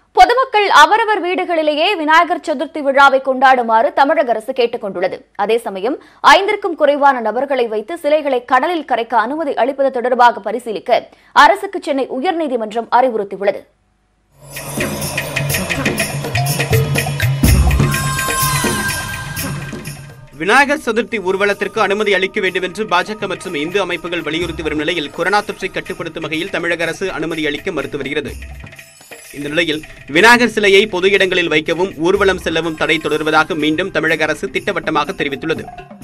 பொதுமக்கள் அவரவர் வீடுகளிலேயே விநாயகர் சதுர்த்தி விழாவை கொண்டாடுமாறு தமிழக அரசு கேட்டுக் கொண்டுள்ளது அதே சமயம் ஐந்திற்கும் குறைவான நபர்களை வைத்து சிலைகளை கடலில் கரைக்க அனுமதி அளிப்பது தொடர்பாக பரிசீலிக்க அரசுக்கு சென்னை உயர்நீதிமன்றம் அறிவுறுத்தியுள்ளது விநாயகர் சதுர்த்தி ஊர்வலத்திற்கு அனுமதி அளிக்க வேண்டும் என்று பாஜக மற்றும் இந்து அமைப்புகள் வலியுறுத்தி வரும் நிலையில் கொரோனா தொற்றை கட்டுப்படுத்தும் வகையில் தமிழக அரசு அனுமதி அளிக்க மறுத்து வருகிறது இந்த நிலையில் விநாயகர் சிலையை பொது இடங்களில் வைக்கவும் ஊர்வலம் செல்லவும் தடை தொடர்வதாக மீண்டும் தமிழக அரசு திட்டவட்டமாக தெரிவித்துள்ளது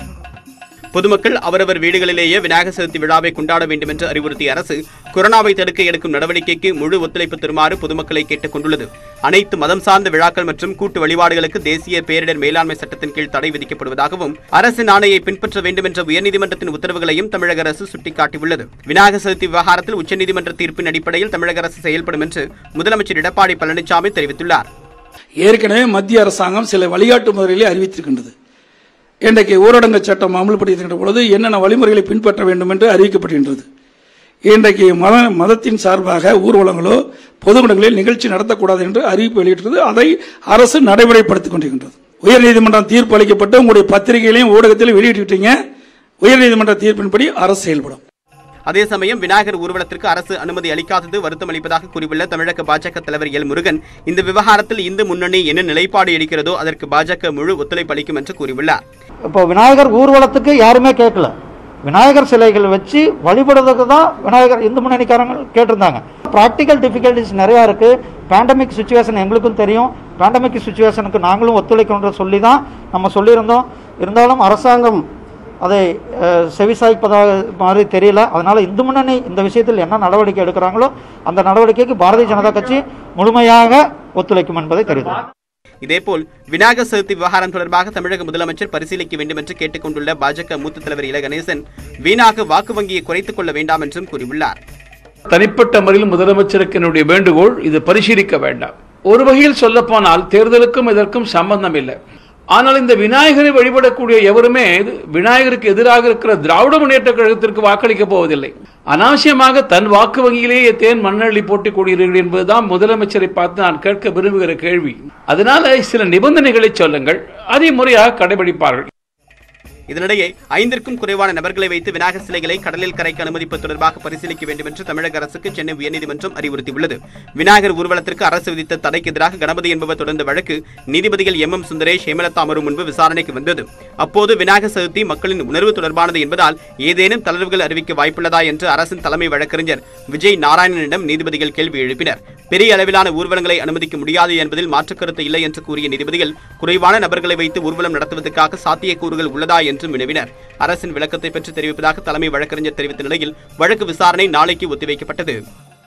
பொதுமக்கள் அவரவர் வீடுகளிலேயே விநாயகர் சதுர்த்தி விழாவை கொண்டாட வேண்டும் என்று அறிவுறுத்திய அரசு கொரோனாவை தடுக்க எடுக்கும் நடவடிக்கைக்கு முழு ஒத்துழைப்பு தருமாறு பொதுமக்களை கேட்டுக் கொண்டுள்ளது அனைத்து மதம் சார்ந்த விழாக்கள் மற்றும் கூட்டு வழிபாடுகளுக்கு தேசிய பேரிடர் மேலாண்மை சட்டத்தின் கீழ் தடை விதிக்கப்படுவதாகவும் அரசின் ஆணையை பின்பற்ற வேண்டும் என்ற உயர்நீதிமன்றத்தின் உத்தரவுகளையும் தமிழக அரசு சுட்டிக்காட்டியுள்ளது விநாயகர் சதுர்த்தி விவகாரத்தில் உச்சநீதிமன்ற தீர்ப்பின் அடிப்படையில் தமிழக அரசு செயல்படும் என்று முதலமைச்சர் எடப்பாடி பழனிசாமி தெரிவித்துள்ளார் ஏற்கனவே மத்திய அரசாங்கம் சில வழிகாட்டு முறைகளை அறிவித்திருக்கின்றது இன்றைக்கு ஊரடங்கு சட்டம் அமல்படுத்துகின்ற பொழுது என்னென்ன வழிமுறைகளை பின்பற்ற வேண்டும் என்று அறிவிக்கப்படுகின்றது இன்றைக்கு மத மதத்தின் சார்பாக ஊர்வலங்களோ பொதுக்கூடங்களில் நிகழ்ச்சி நடத்தக்கூடாது என்று அறிவிப்பு வெளியிட்டது அதை அரசு நடைமுறைப்படுத்திக் கொண்டிருக்கின்றது உயர்நீதிமன்றம் தீர்ப்பு அளிக்கப்பட்டு உங்களுடைய பத்திரிகைகளையும் ஊடகத்திலும் வெளியிட்டுட்டீங்க உயர்நீதிமன்ற தீர்ப்பின்படி அரசு செயல்படும் அதே சமயம் விநாயகர் ஊர்வலத்திற்கு அரசு அனுமதி அளிக்காதது வருத்தம் அளிப்பதாக கூறியுள்ள தமிழக பாஜக தலைவர் எல் முருகன் இந்த விவகாரத்தில் இந்து முன்னணி என்ன நிலைப்பாடு எடுக்கிறதோ அதற்கு பாஜக முழு ஒத்துழைப்பு அளிக்கும் என்று கூறியுள்ளார் இப்போ விநாயகர் ஊர்வலத்துக்கு யாருமே கேட்கல விநாயகர் சிலைகள் வச்சு வழிபடுறதுக்கு தான் விநாயகர் இந்து முன்னணிக்காரங்க கேட்டிருந்தாங்க ப்ராக்டிக்கல் டிஃபிகல்ட்டிஸ் நிறையா இருக்குது பேண்டமிக் சுச்சுவேஷன் எங்களுக்கும் தெரியும் பேண்டமிக் சுச்சுவேஷனுக்கு நாங்களும் ஒத்துழைக்கணுன்ற சொல்லி தான் நம்ம சொல்லியிருந்தோம் இருந்தாலும் அரசாங்கம் அதை அஹ், செவிசாய்ப்பதாக மாதிரி தெரியல அதனால் இந்து முன்னணி இந்த விஷயத்தில் என்ன நடவடிக்கை எடுக்கிறாங்களோ அந்த நடவடிக்கைக்கு பாரதிய ஜனதா கட்சி முழுமையாக ஒத்துழைக்கும் என்பதை தெரிவித்துள்ளோம் இதேபோல் விநாயகர் சதுர்த்தி விவகாரம் தொடர்பாக தமிழக முதலமைச்சர் பரிசீலிக்க வேண்டும் என்று கேட்டுக் கொண்டுள்ள பாஜக மூத்த தலைவர் இல கணேசன் வீணாக வாக்கு வங்கியை குறைத்துக் கொள்ள வேண்டாம் என்றும் கூறியுள்ளார் தனிப்பட்ட முறையில் முதலமைச்சருக்கு என்னுடைய வேண்டுகோள் இது பரிசீலிக்க வேண்டாம் ஒரு வகையில் சொல்லப்போனால் தேர்தலுக்கும் இதற்கும் சம்பந்தம் இல்லை ஆனால் இந்த விநாயகரை வழிபடக்கூடிய எவருமே இது விநாயகருக்கு எதிராக இருக்கிற திராவிட முன்னேற்ற கழகத்திற்கு வாக்களிக்க போவதில்லை அனாவசியமாக தன் வாக்கு வங்கியிலேயே தேன் மண்ணள்ளி போட்டுக் கொள்கிறீர்கள் என்பதுதான் முதலமைச்சரை பார்த்து நான் கேட்க விரும்புகிற கேள்வி அதனால சில நிபந்தனைகளை சொல்லுங்கள் அதை முறையாக கடைபிடிப்பார்கள் இதனிடையே ஐந்திற்கும் குறைவான நபர்களை வைத்து விநாயகர் சிலைகளை கடலில் கரைக்க அனுமதிப்பது தொடர்பாக பரிசீலிக்க வேண்டும் என்று தமிழக அரசுக்கு சென்னை உயர்நீதிமன்றம் அறிவுறுத்தியுள்ளது விநாயகர் ஊர்வலத்திற்கு அரசு விதித்த தடைக்கு எதிராக கணபதி என்பவர் தொடர்ந்த வழக்கு நீதிபதிகள் எம் எம் சுந்தரேஷ் ஹேமலதா அமரும் முன்பு விசாரணைக்கு வந்தது அப்போது விநாயகர் சதுர்த்தி மக்களின் உணர்வு தொடர்பானது என்பதால் ஏதேனும் தளர்வுகள் அறிவிக்க வாய்ப்புள்ளதா என்று அரசின் தலைமை வழக்கறிஞர் விஜய் நாராயணனிடம் நீதிபதிகள் கேள்வி எழுப்பினர் பெரிய அளவிலான ஊர்வலங்களை அனுமதிக்க முடியாது என்பதில் மாற்றுக் கருத்து இல்லை என்று கூறிய நீதிபதிகள் குறைவான நபர்களை வைத்து ஊர்வலம் நடத்துவதற்காக சாத்தியக்கூறுகள் உள்ளதா என்றும் வினவினர் அரசின் விளக்கத்தை பெற்று தெரிவிப்பதாக தலைமை வழக்கறிஞர் தெரிவித்த நிலையில் வழக்கு விசாரணை நாளைக்கு ஒத்திவைக்கப்பட்டது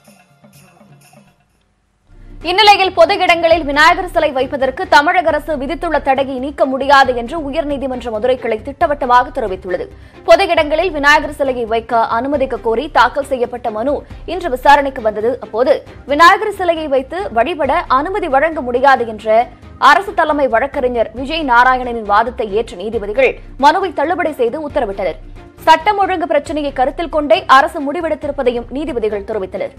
இந்நிலையில் பொது இடங்களில் விநாயகர் சிலை வைப்பதற்கு தமிழக அரசு விதித்துள்ள தடையை நீக்க முடியாது என்று உயர்நீதிமன்ற மதுரை கிளை திட்டவட்டமாக தெரிவித்துள்ளது பொது இடங்களில் விநாயகர் சிலையை வைக்க அனுமதிக்க கோரி தாக்கல் செய்யப்பட்ட மனு இன்று விசாரணைக்கு வந்தது அப்போது விநாயகர் சிலையை வைத்து வழிபட அனுமதி வழங்க முடியாது என்ற அரசு தலைமை வழக்கறிஞர் விஜய் நாராயணனின் வாதத்தை ஏற்ற நீதிபதிகள் மனுவை தள்ளுபடி செய்து உத்தரவிட்டனர் சட்டம் ஒழுங்கு பிரச்சினையை கருத்தில் கொண்டே அரசு முடிவெடுத்திருப்பதையும் நீதிபதிகள் தெரிவித்தனர்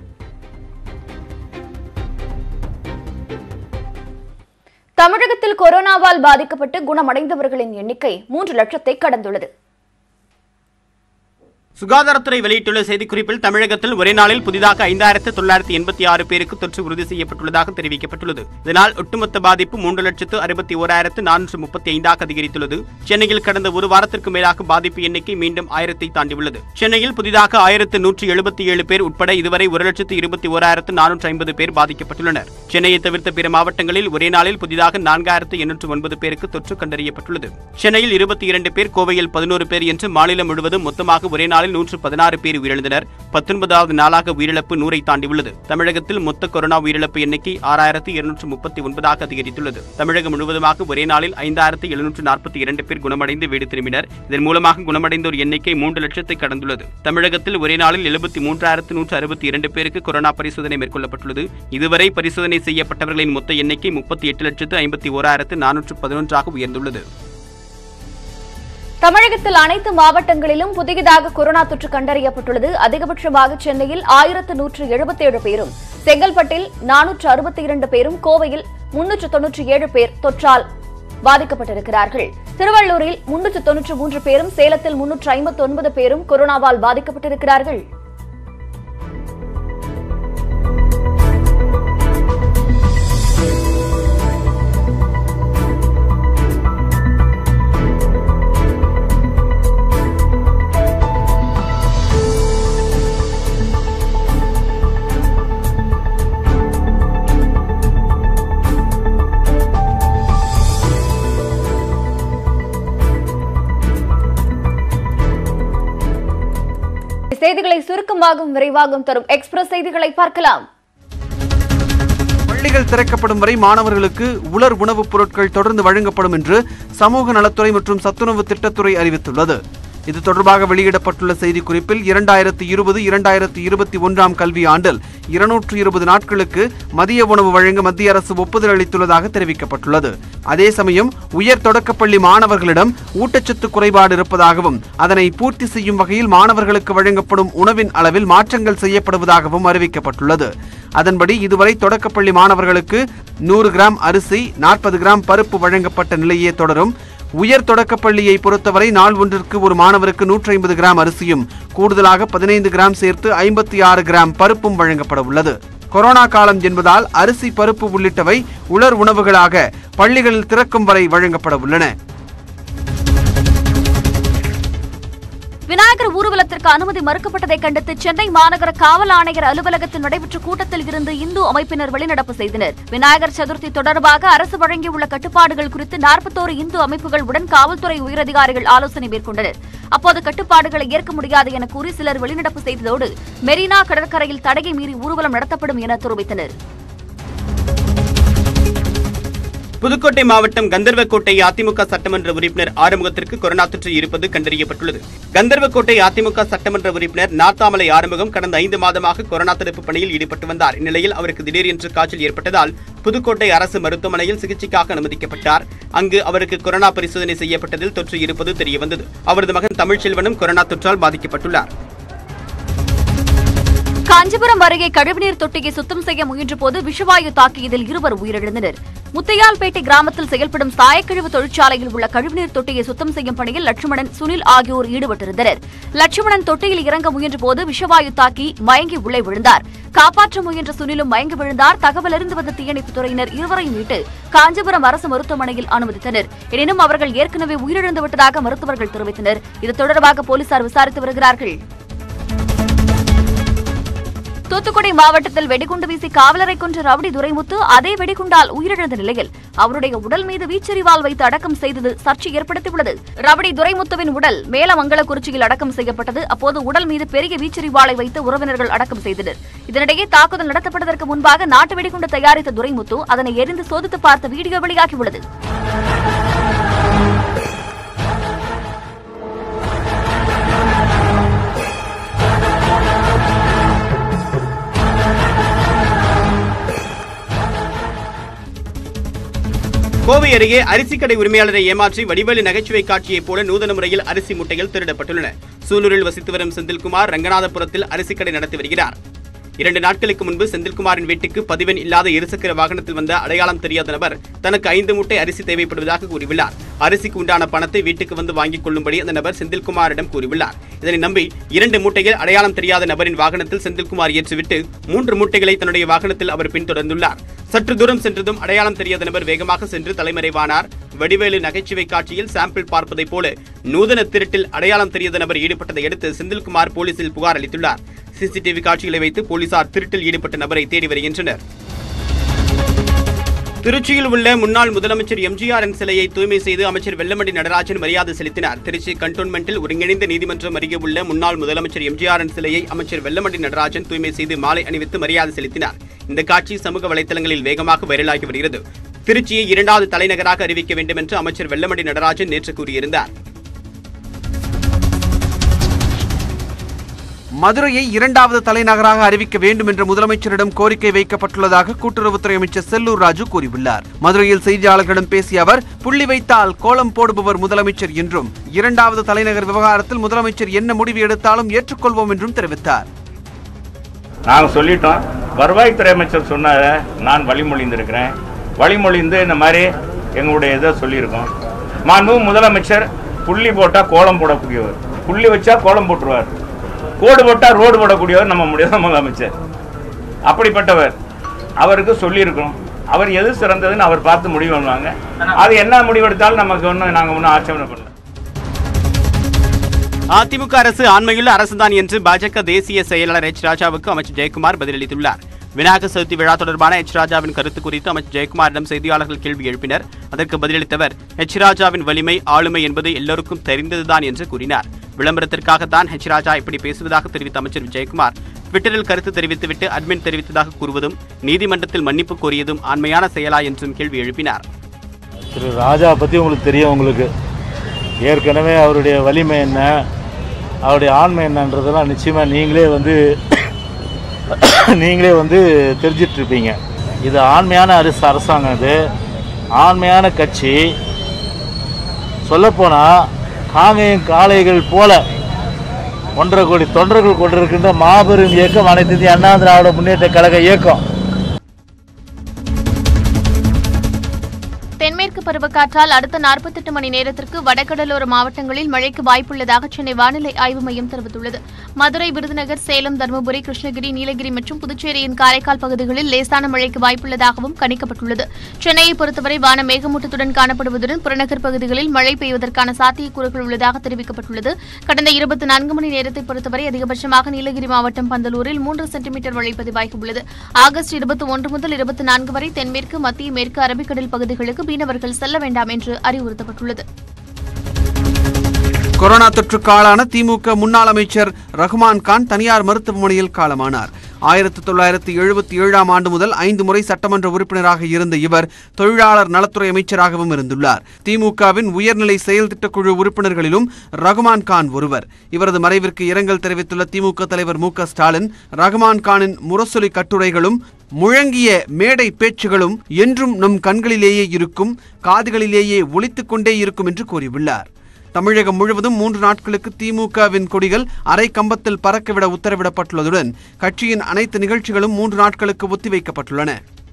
தமிழகத்தில் கொரோனாவால் பாதிக்கப்பட்டு குணமடைந்தவர்களின் எண்ணிக்கை மூன்று லட்சத்தை கடந்துள்ளது சுகாதாரத்துறை வெளியிட்டுள்ள செய்திக்குறிப்பில் தமிழகத்தில் ஒரே நாளில் புதிதாக ஐந்தாயிரத்து தொள்ளாயிரத்தி எண்பத்தி ஆறு பேருக்கு தொற்று உறுதி செய்யப்பட்டுள்ளதாக தெரிவிக்கப்பட்டுள்ளது இதனால் ஒட்டுமொத்த பாதிப்பு மூன்று லட்சத்து அறுபத்தி ஓராயிரத்து நானூற்று முப்பத்தி ஐந்தாக அதிகரித்துள்ளது சென்னையில் கடந்த ஒரு வாரத்திற்கு மேலாக பாதிப்பு எண்ணிக்கை மீண்டும் ஆயிரத்தை தாண்டியுள்ளது சென்னையில் புதிதாக ஆயிரத்து நூற்றி எழுபத்தி ஏழு பேர் உட்பட இதுவரை ஒரு லட்சத்து இருபத்தி ஓராயிரத்து நானூற்று ஐம்பது பேர் பாதிக்கப்பட்டுள்ளனர் சென்னையை தவிர்த்த பிற மாவட்டங்களில் ஒரே நாளில் புதிதாக நான்காயிரத்து எண்ணூற்று ஒன்பது பேருக்கு தொற்று கண்டறியப்பட்டுள்ளது சென்னையில் இருபத்தி இரண்டு பேர் கோவையில் பதினோரு பேர் என்று மாநிலம் முழுவதும் மொத்தமாக ஒரே நாளில் நூற்று பதினாறு பேர் உயிரிழந்தனர் பத்தொன்பதாவது நாளாக உயிரிழப்பு நூறை தாண்டியுள்ளது தமிழகத்தில் மொத்த கொரோனா உயிரிழப்பு எண்ணிக்கை ஆறாயிரத்து இருநூற்று முப்பத்தி ஒன்பதாக அதிகரித்துள்ளது தமிழகம் முழுவதுமாக ஒரே நாளில் ஐந்தாயிரத்து எழுநூற்று நாற்பத்தி இரண்டு பேர் குணமடைந்து வீடு திரும்பினர் இதன் மூலமாக குணமடைந்தோர் எண்ணிக்கை மூன்று லட்சத்தை கடந்துள்ளது தமிழகத்தில் ஒரே நாளில் எழுபத்தி மூன்றாயிரத்து நூற்று அறுபத்தி இரண்டு பேருக்கு கொரோனா பரிசோதனை மேற்கொள்ளப்பட்டுள்ளது இதுவரை பரிசோதனை செய்யப்பட்டவர்களின் மொத்த எண்ணிக்கை முப்பத்தி எட்டு லட்சத்து ஐம்பத்தி ஓராயிரத்து நானூற்று பதினொன்றாக உயர்ந்துள்ளது தமிழகத்தில் அனைத்து மாவட்டங்களிலும் புதியதாக கொரோனா தொற்று கண்டறியப்பட்டுள்ளது அதிகபட்சமாக சென்னையில் ஆயிரத்து நூற்று எழுபத்தேழு பேரும் செங்கல்பட்டில் நானூற்று அறுபத்தி இரண்டு பேரும் கோவையில் முன்னூற்று தொன்னூற்றி ஏழு பேர் தொற்றால் பாதிக்கப்பட்டிருக்கிறார்கள் திருவள்ளூரில் முன்னூற்று தொன்னூற்று மூன்று பேரும் சேலத்தில் முன்னூற்று ஐம்பத்தி ஒன்பது பேரும் கொரோனாவால் பாதிக்கப்பட்டிருக்கிறார்கள் செய்திகளை சுருக்கமாகவும் விரைவாகவும் தரும் எக்ஸ்பிரஸ் செய்திகளை பார்க்கலாம் பள்ளிகள் திறக்கப்படும் வரை மாணவர்களுக்கு உலர் உணவுப் பொருட்கள் தொடர்ந்து வழங்கப்படும் என்று சமூக நலத்துறை மற்றும் சத்துணவு திட்டத்துறை அறிவித்துள்ளது இது தொடர்பாக வெளியிடப்பட்டுள்ள செய்திக்குறிப்பில் இரண்டாயிரத்தி இருபது இரண்டாயிரத்தி இருபத்தி ஒன்றாம் கல்வி ஆண்டில் இருநூற்று இருபது நாட்களுக்கு மதிய உணவு வழங்க மத்திய அரசு ஒப்புதல் அளித்துள்ளதாக தெரிவிக்கப்பட்டுள்ளது அதே சமயம் உயர் தொடக்கப்பள்ளி மாணவர்களிடம் ஊட்டச்சத்து குறைபாடு இருப்பதாகவும் அதனை பூர்த்தி செய்யும் வகையில் மாணவர்களுக்கு வழங்கப்படும் உணவின் அளவில் மாற்றங்கள் செய்யப்படுவதாகவும் அறிவிக்கப்பட்டுள்ளது அதன்படி இதுவரை தொடக்கப்பள்ளி மாணவர்களுக்கு நூறு கிராம் அரிசி நாற்பது கிராம் பருப்பு வழங்கப்பட்ட நிலையே தொடரும் உயர் தொடக்கப்பள்ளியை பொறுத்தவரை நாள் ஒன்றிற்கு ஒரு மாணவருக்கு நூற்றி ஐம்பது கிராம் அரிசியும் கூடுதலாக பதினைந்து கிராம் சேர்த்து ஐம்பத்தி ஆறு கிராம் பருப்பும் வழங்கப்பட உள்ளது கொரோனா காலம் என்பதால் அரிசி பருப்பு உள்ளிட்டவை உலர் உணவுகளாக பள்ளிகளில் திறக்கும் வரை வழங்கப்பட உள்ளன விநாயகர் ஊர்வலத்திற்கு அனுமதி மறுக்கப்பட்டதை கண்டித்து சென்னை மாநகர காவல் ஆணையர் அலுவலகத்தில் நடைபெற்ற கூட்டத்தில் இருந்து இந்து அமைப்பினர் வெளிநடப்பு செய்தனர் விநாயகர் சதுர்த்தி தொடர்பாக அரசு வழங்கியுள்ள கட்டுப்பாடுகள் குறித்து நாற்பத்தோரு இந்து அமைப்புகள் உடன் காவல்துறை உயரதிகாரிகள் ஆலோசனை மேற்கொண்டனர் அப்போது கட்டுப்பாடுகளை ஏற்க முடியாது என கூறி சிலர் வெளிநடப்பு செய்ததோடு மெரினா கடற்கரையில் தடையை மீறி ஊர்வலம் நடத்தப்படும் என தெரிவித்தனர் புதுக்கோட்டை மாவட்டம் கந்தர்வக்கோட்டை அதிமுக சட்டமன்ற உறுப்பினர் ஆறுமுகத்திற்கு கொரோனா தொற்று இருப்பது கண்டறியப்பட்டுள்ளது கந்தர்வக்கோட்டை அதிமுக சட்டமன்ற உறுப்பினர் நாத்தாமலை ஆறுமுகம் கடந்த ஐந்து மாதமாக கொரோனா தடுப்பு பணியில் ஈடுபட்டு வந்தார் இந்நிலையில் அவருக்கு திடீரென்று காய்ச்சல் ஏற்பட்டதால் புதுக்கோட்டை அரசு மருத்துவமனையில் சிகிச்சைக்காக அனுமதிக்கப்பட்டார் அங்கு அவருக்கு கொரோனா பரிசோதனை செய்யப்பட்டதில் தொற்று இருப்பது தெரியவந்தது அவரது மகன் தமிழ்ச்செல்வனும் கொரோனா தொற்றால் பாதிக்கப்பட்டுள்ளார் காஞ்சிபுரம் அருகே கழிவுநீர் தொட்டியை சுத்தம் செய்ய முயன்றபோது விஷவாயு தாக்கியதில் இருவர் உயிரிழந்தனர் முத்தையால்பேட்டை கிராமத்தில் செயல்படும் சாயக்கழிவு தொழிற்சாலையில் உள்ள கழிவுநீர் தொட்டியை சுத்தம் செய்யும் பணியில் லட்சுமணன் சுனில் ஆகியோர் ஈடுபட்டிருந்தனர் லட்சுமணன் தொட்டியில் இறங்க முயன்றபோது விஷவாயு தாக்கி மயங்கி உள்ளே விழுந்தார் காப்பாற்ற முயன்ற சுனிலும் மயங்கி விழுந்தார் தகவல் அறிந்து வந்த தீயணைப்புத் துறையினர் இருவரையும் மீட்டு காஞ்சிபுரம் அரசு மருத்துவமனையில் அனுமதித்தனர் எனினும் அவர்கள் ஏற்கனவே உயிரிழந்து விட்டதாக மருத்துவர்கள் தெரிவித்தனர் இது தொடர்பாக போலீசார் விசாரித்து வருகிறார்கள் தூத்துக்குடி மாவட்டத்தில் வெடிகுண்டு வீசி காவலரை கொன்ற ரவுடி துரைமுத்து அதே வெடிகுண்டால் உயிரிழந்த நிலையில் அவருடைய உடல் மீது வீச்செறிவால் வைத்து அடக்கம் செய்தது சர்ச்சை ஏற்படுத்தியுள்ளது ரவுடி துரைமுத்துவின் உடல் மேலமங்கலக்குறிச்சியில் அடக்கம் செய்யப்பட்டது அப்போது உடல் மீது பெரிய வீச்செறிவாளை வைத்து உறவினர்கள் அடக்கம் செய்தனர் இதனிடையே தாக்குதல் நடத்தப்பட்டதற்கு முன்பாக நாட்டு வெடிகுண்டு தயாரித்த துரைமுத்து அதனை எரிந்து சோதித்து பார்த்த வீடியோ வெளியாகியுள்ளது கோவை அருகே அரிசி கடை உரிமையாளரை ஏமாற்றி வடிவேலு நகைச்சுவை காட்சியைப் போல நூதன முறையில் அரிசி மூட்டைகள் திருடப்பட்டுள்ளன சூலூரில் வசித்து வரும் செந்தில்குமார் ரங்கநாதபுரத்தில் அரிசி கடை நடத்தி வருகிறார் இரண்டு நாட்களுக்கு முன்பு செந்தில்குமாரின் வீட்டுக்கு பதிவெண் இல்லாத இருசக்கர வாகனத்தில் வந்த அடையாளம் தெரியாத நபர் தனக்கு ஐந்து மூட்டை அரிசி தேவைப்படுவதாக கூறியுள்ளார் அரிசிக்கு உண்டான பணத்தை வீட்டுக்கு வந்து வாங்கிக் கொள்ளும்படி அந்த நபர் செந்தில்குமாரிடம் கூறியுள்ளார் இதனை நம்பி இரண்டு மூட்டைகள் அடையாளம் தெரியாத நபரின் வாகனத்தில் செந்தில்குமார் ஏற்றிவிட்டு மூன்று மூட்டைகளை தன்னுடைய வாகனத்தில் அவர் பின்தொடர்ந்துள்ளார் சற்று தூரம் சென்றதும் அடையாளம் தெரியாத நபர் வேகமாக சென்று தலைமறைவானார் வடிவேலு நகைச்சுவை காட்சியில் சாம்பிள் பார்ப்பதைப் போல நூதன திருட்டில் அடையாளம் தெரியாத நபர் ஈடுபட்டதை அடுத்து செந்தில்குமார் போலீசில் புகார் அளித்துள்ளார் சிசிடிவி காட்சிகளை வைத்து போலீசார் திருட்டில் ஈடுபட்ட நபரை தேடி வருகின்றனர் திருச்சியில் உள்ள முன்னாள் முதலமைச்சர் எம்ஜிஆரின் சிலையை தூய்மை செய்து அமைச்சர் வெல்லமண்டி நடராஜன் மரியாதை செலுத்தினார் திருச்சி கண்டோன்மெண்டில் ஒருங்கிணைந்த நீதிமன்றம் அருகே உள்ள முன்னாள் முதலமைச்சர் எம்ஜிஆரின் சிலையை அமைச்சர் வெல்லமண்டி நடராஜன் தூய்மை செய்து மாலை அணிவித்து மரியாதை செலுத்தினார் இந்த காட்சி சமூக வலைதளங்களில் வேகமாக வைரலாகி வருகிறது திருச்சியை இரண்டாவது தலைநகராக அறிவிக்க வேண்டும் என்று அமைச்சர் வெல்லமண்டி நடராஜன் நேற்று கூறியிருந்தார் மதுரையை இரண்டாவது தலைநகராக அறிவிக்க வேண்டும் என்ற முதலமைச்சரிடம் கோரிக்கை வைக்கப்பட்டுள்ளதாக கூட்டுறவுத்துறை அமைச்சர் செல்லூர் ராஜு கூறியுள்ளார் மதுரையில் செய்தியாளர்களிடம் பேசிய அவர் புள்ளி வைத்தால் கோலம் போடுபவர் முதலமைச்சர் என்றும் இரண்டாவது தலைநகர் விவகாரத்தில் முதலமைச்சர் என்ன முடிவு எடுத்தாலும் ஏற்றுக்கொள்வோம் என்றும் தெரிவித்தார் நாங்கள் சொல்லிட்டோம் வருவாய்த்துறை அமைச்சர் சொன்னார நான் வழிமொழிந்திருக்கிறேன் வழிமொழிந்து இந்த மாதிரி எங்களுடைய இதை சொல்லியிருக்கோம் மாண்பு முதலமைச்சர் புள்ளி போட்டால் கோலம் போடக்கூடியவர் புள்ளி வச்சா கோலம் போட்டுருவார் கோடு போட்டால் ரோடு போடக்கூடியவர் நம்ம முடியாத முதலமைச்சர் அப்படிப்பட்டவர் அவருக்கு சொல்லியிருக்கோம் அவர் எது சிறந்ததுன்னு அவர் பார்த்து முடிவு பண்ணுவாங்க அது என்ன முடிவெடுத்தாலும் நமக்கு ஒன்றும் நாங்கள் ஒன்றும் ஆட்சேபனை பண்ணல அதிமுக அரசு ஆண்மையுள்ள அரசுதான் என்று பாஜக தேசிய செயலாளர் எச் ராஜாவுக்கு அமைச்சர் ஜெயக்குமார் பதிலளித்துள்ளார் விநாயகர் சதுர்த்தி விழா தொடர்பான எச் ராஜாவின் கருத்து குறித்து அமைச்சர் ஜெயக்குமாரிடம் செய்தியாளர்கள் கேள்வி எழுப்பினர் அதற்கு பதிலளித்தவர் எச் ராஜாவின் வலிமை ஆளுமை என்பது எல்லோருக்கும் தெரிந்ததுதான் என்று கூறினார் விளம்பரத்திற்காகத்தான் எச் ராஜா இப்படி பேசுவதாக தெரிவித்த அமைச்சர் ஜெயக்குமார் ட்விட்டரில் கருத்து தெரிவித்துவிட்டு அட்மின் தெரிவித்ததாக கூறுவதும் நீதிமன்றத்தில் மன்னிப்பு கோரியதும் ஆண்மையான செயலா என்றும் கேள்வி எழுப்பினார் திரு ராஜா பற்றி உங்களுக்கு தெரியும் உங்களுக்கு ஏற்கனவே அவருடைய வலிமை என்ன அவருடைய ஆண்மை என்னன்றதெல்லாம் நிச்சயமாக நீங்களே வந்து நீங்களே வந்து தெரிஞ்சிட்டு இருப்பீங்க இது ஆண்மையான அரசு அரசாங்கம் இது ஆண்மையான கட்சி சொல்லப்போனால் காங்கையும் காளைகள் போல ஒன்றரை கோடி தொண்டர்கள் கொண்டிருக்கின்ற மாபெரும் இயக்கம் அனைத்து இந்திய அண்ணா திராவிட முன்னேற்ற கழக இயக்கம் தென்மேற்கு பருவக்காற்றால் அடுத்த நாற்பத்தெட்டு மணி நேரத்திற்கு வடகடலோர மாவட்டங்களில் மழைக்கு வாய்ப்புள்ளதாக சென்னை வானிலை ஆய்வு மையம் தெரிவித்துள்ளது மதுரை விருதுநகர் சேலம் தருமபுரி கிருஷ்ணகிரி நீலகிரி மற்றும் புதுச்சேரியின் காரைக்கால் பகுதிகளில் லேசான மழைக்கு வாய்ப்புள்ளதாகவும் கணிக்கப்பட்டுள்ளது சென்னையை பொறுத்தவரை வானம் மேகமூட்டத்துடன் காணப்படுவதுடன் புறநகர் பகுதிகளில் மழை பெய்வதற்கான சாத்தியக்கூறுகள் உள்ளதாக தெரிவிக்கப்பட்டுள்ளது கடந்த இருபத்தி நான்கு மணி நேரத்தை பொறுத்தவரை அதிகபட்சமாக நீலகிரி மாவட்டம் பந்தலூரில் மூன்று சென்டிமீட்டர் மழை பதிவாகியுள்ளது ஆகஸ்ட் இருபத்தி ஒன்று முதல் இருபத்தி நான்கு வரை தென்மேற்கு மத்திய மேற்கு அரபிக்கடல் பகுதிகளுக்கு மீனவர்கள் செல்ல வேண்டாம் என்று அறிவுறுத்தப்பட்டுள்ளது கொரோனா தொற்றுக்கு ஆளான திமுக முன்னாள் அமைச்சர் ரஹ்மான் கான் தனியார் மருத்துவமனையில் காலமானார் ஆயிரத்தி தொள்ளாயிரத்தி எழுபத்தி ஏழாம் ஆண்டு முதல் ஐந்து முறை சட்டமன்ற உறுப்பினராக இருந்த இவர் தொழிலாளர் நலத்துறை அமைச்சராகவும் இருந்துள்ளார் திமுகவின் உயர்நிலை செயல் திட்டக்குழு உறுப்பினர்களிலும் ரகுமான் கான் ஒருவர் இவரது மறைவிற்கு இரங்கல் தெரிவித்துள்ள திமுக தலைவர் மு க ஸ்டாலின் ரகுமான் கானின் முரசொலி கட்டுரைகளும் முழங்கிய மேடை பேச்சுகளும் என்றும் நம் கண்களிலேயே இருக்கும் காதுகளிலேயே ஒலித்துக் கொண்டே இருக்கும் என்று கூறியுள்ளார் தமிழகம் முழுவதும் மூன்று நாட்களுக்கு திமுகவின் கொடிகள் அரை கம்பத்தில் பறக்கவிட உத்தரவிடப்பட்டுள்ளதுடன் கட்சியின் அனைத்து நிகழ்ச்சிகளும் மூன்று நாட்களுக்கு ஒத்திவைக்கப்பட்டுள்ளன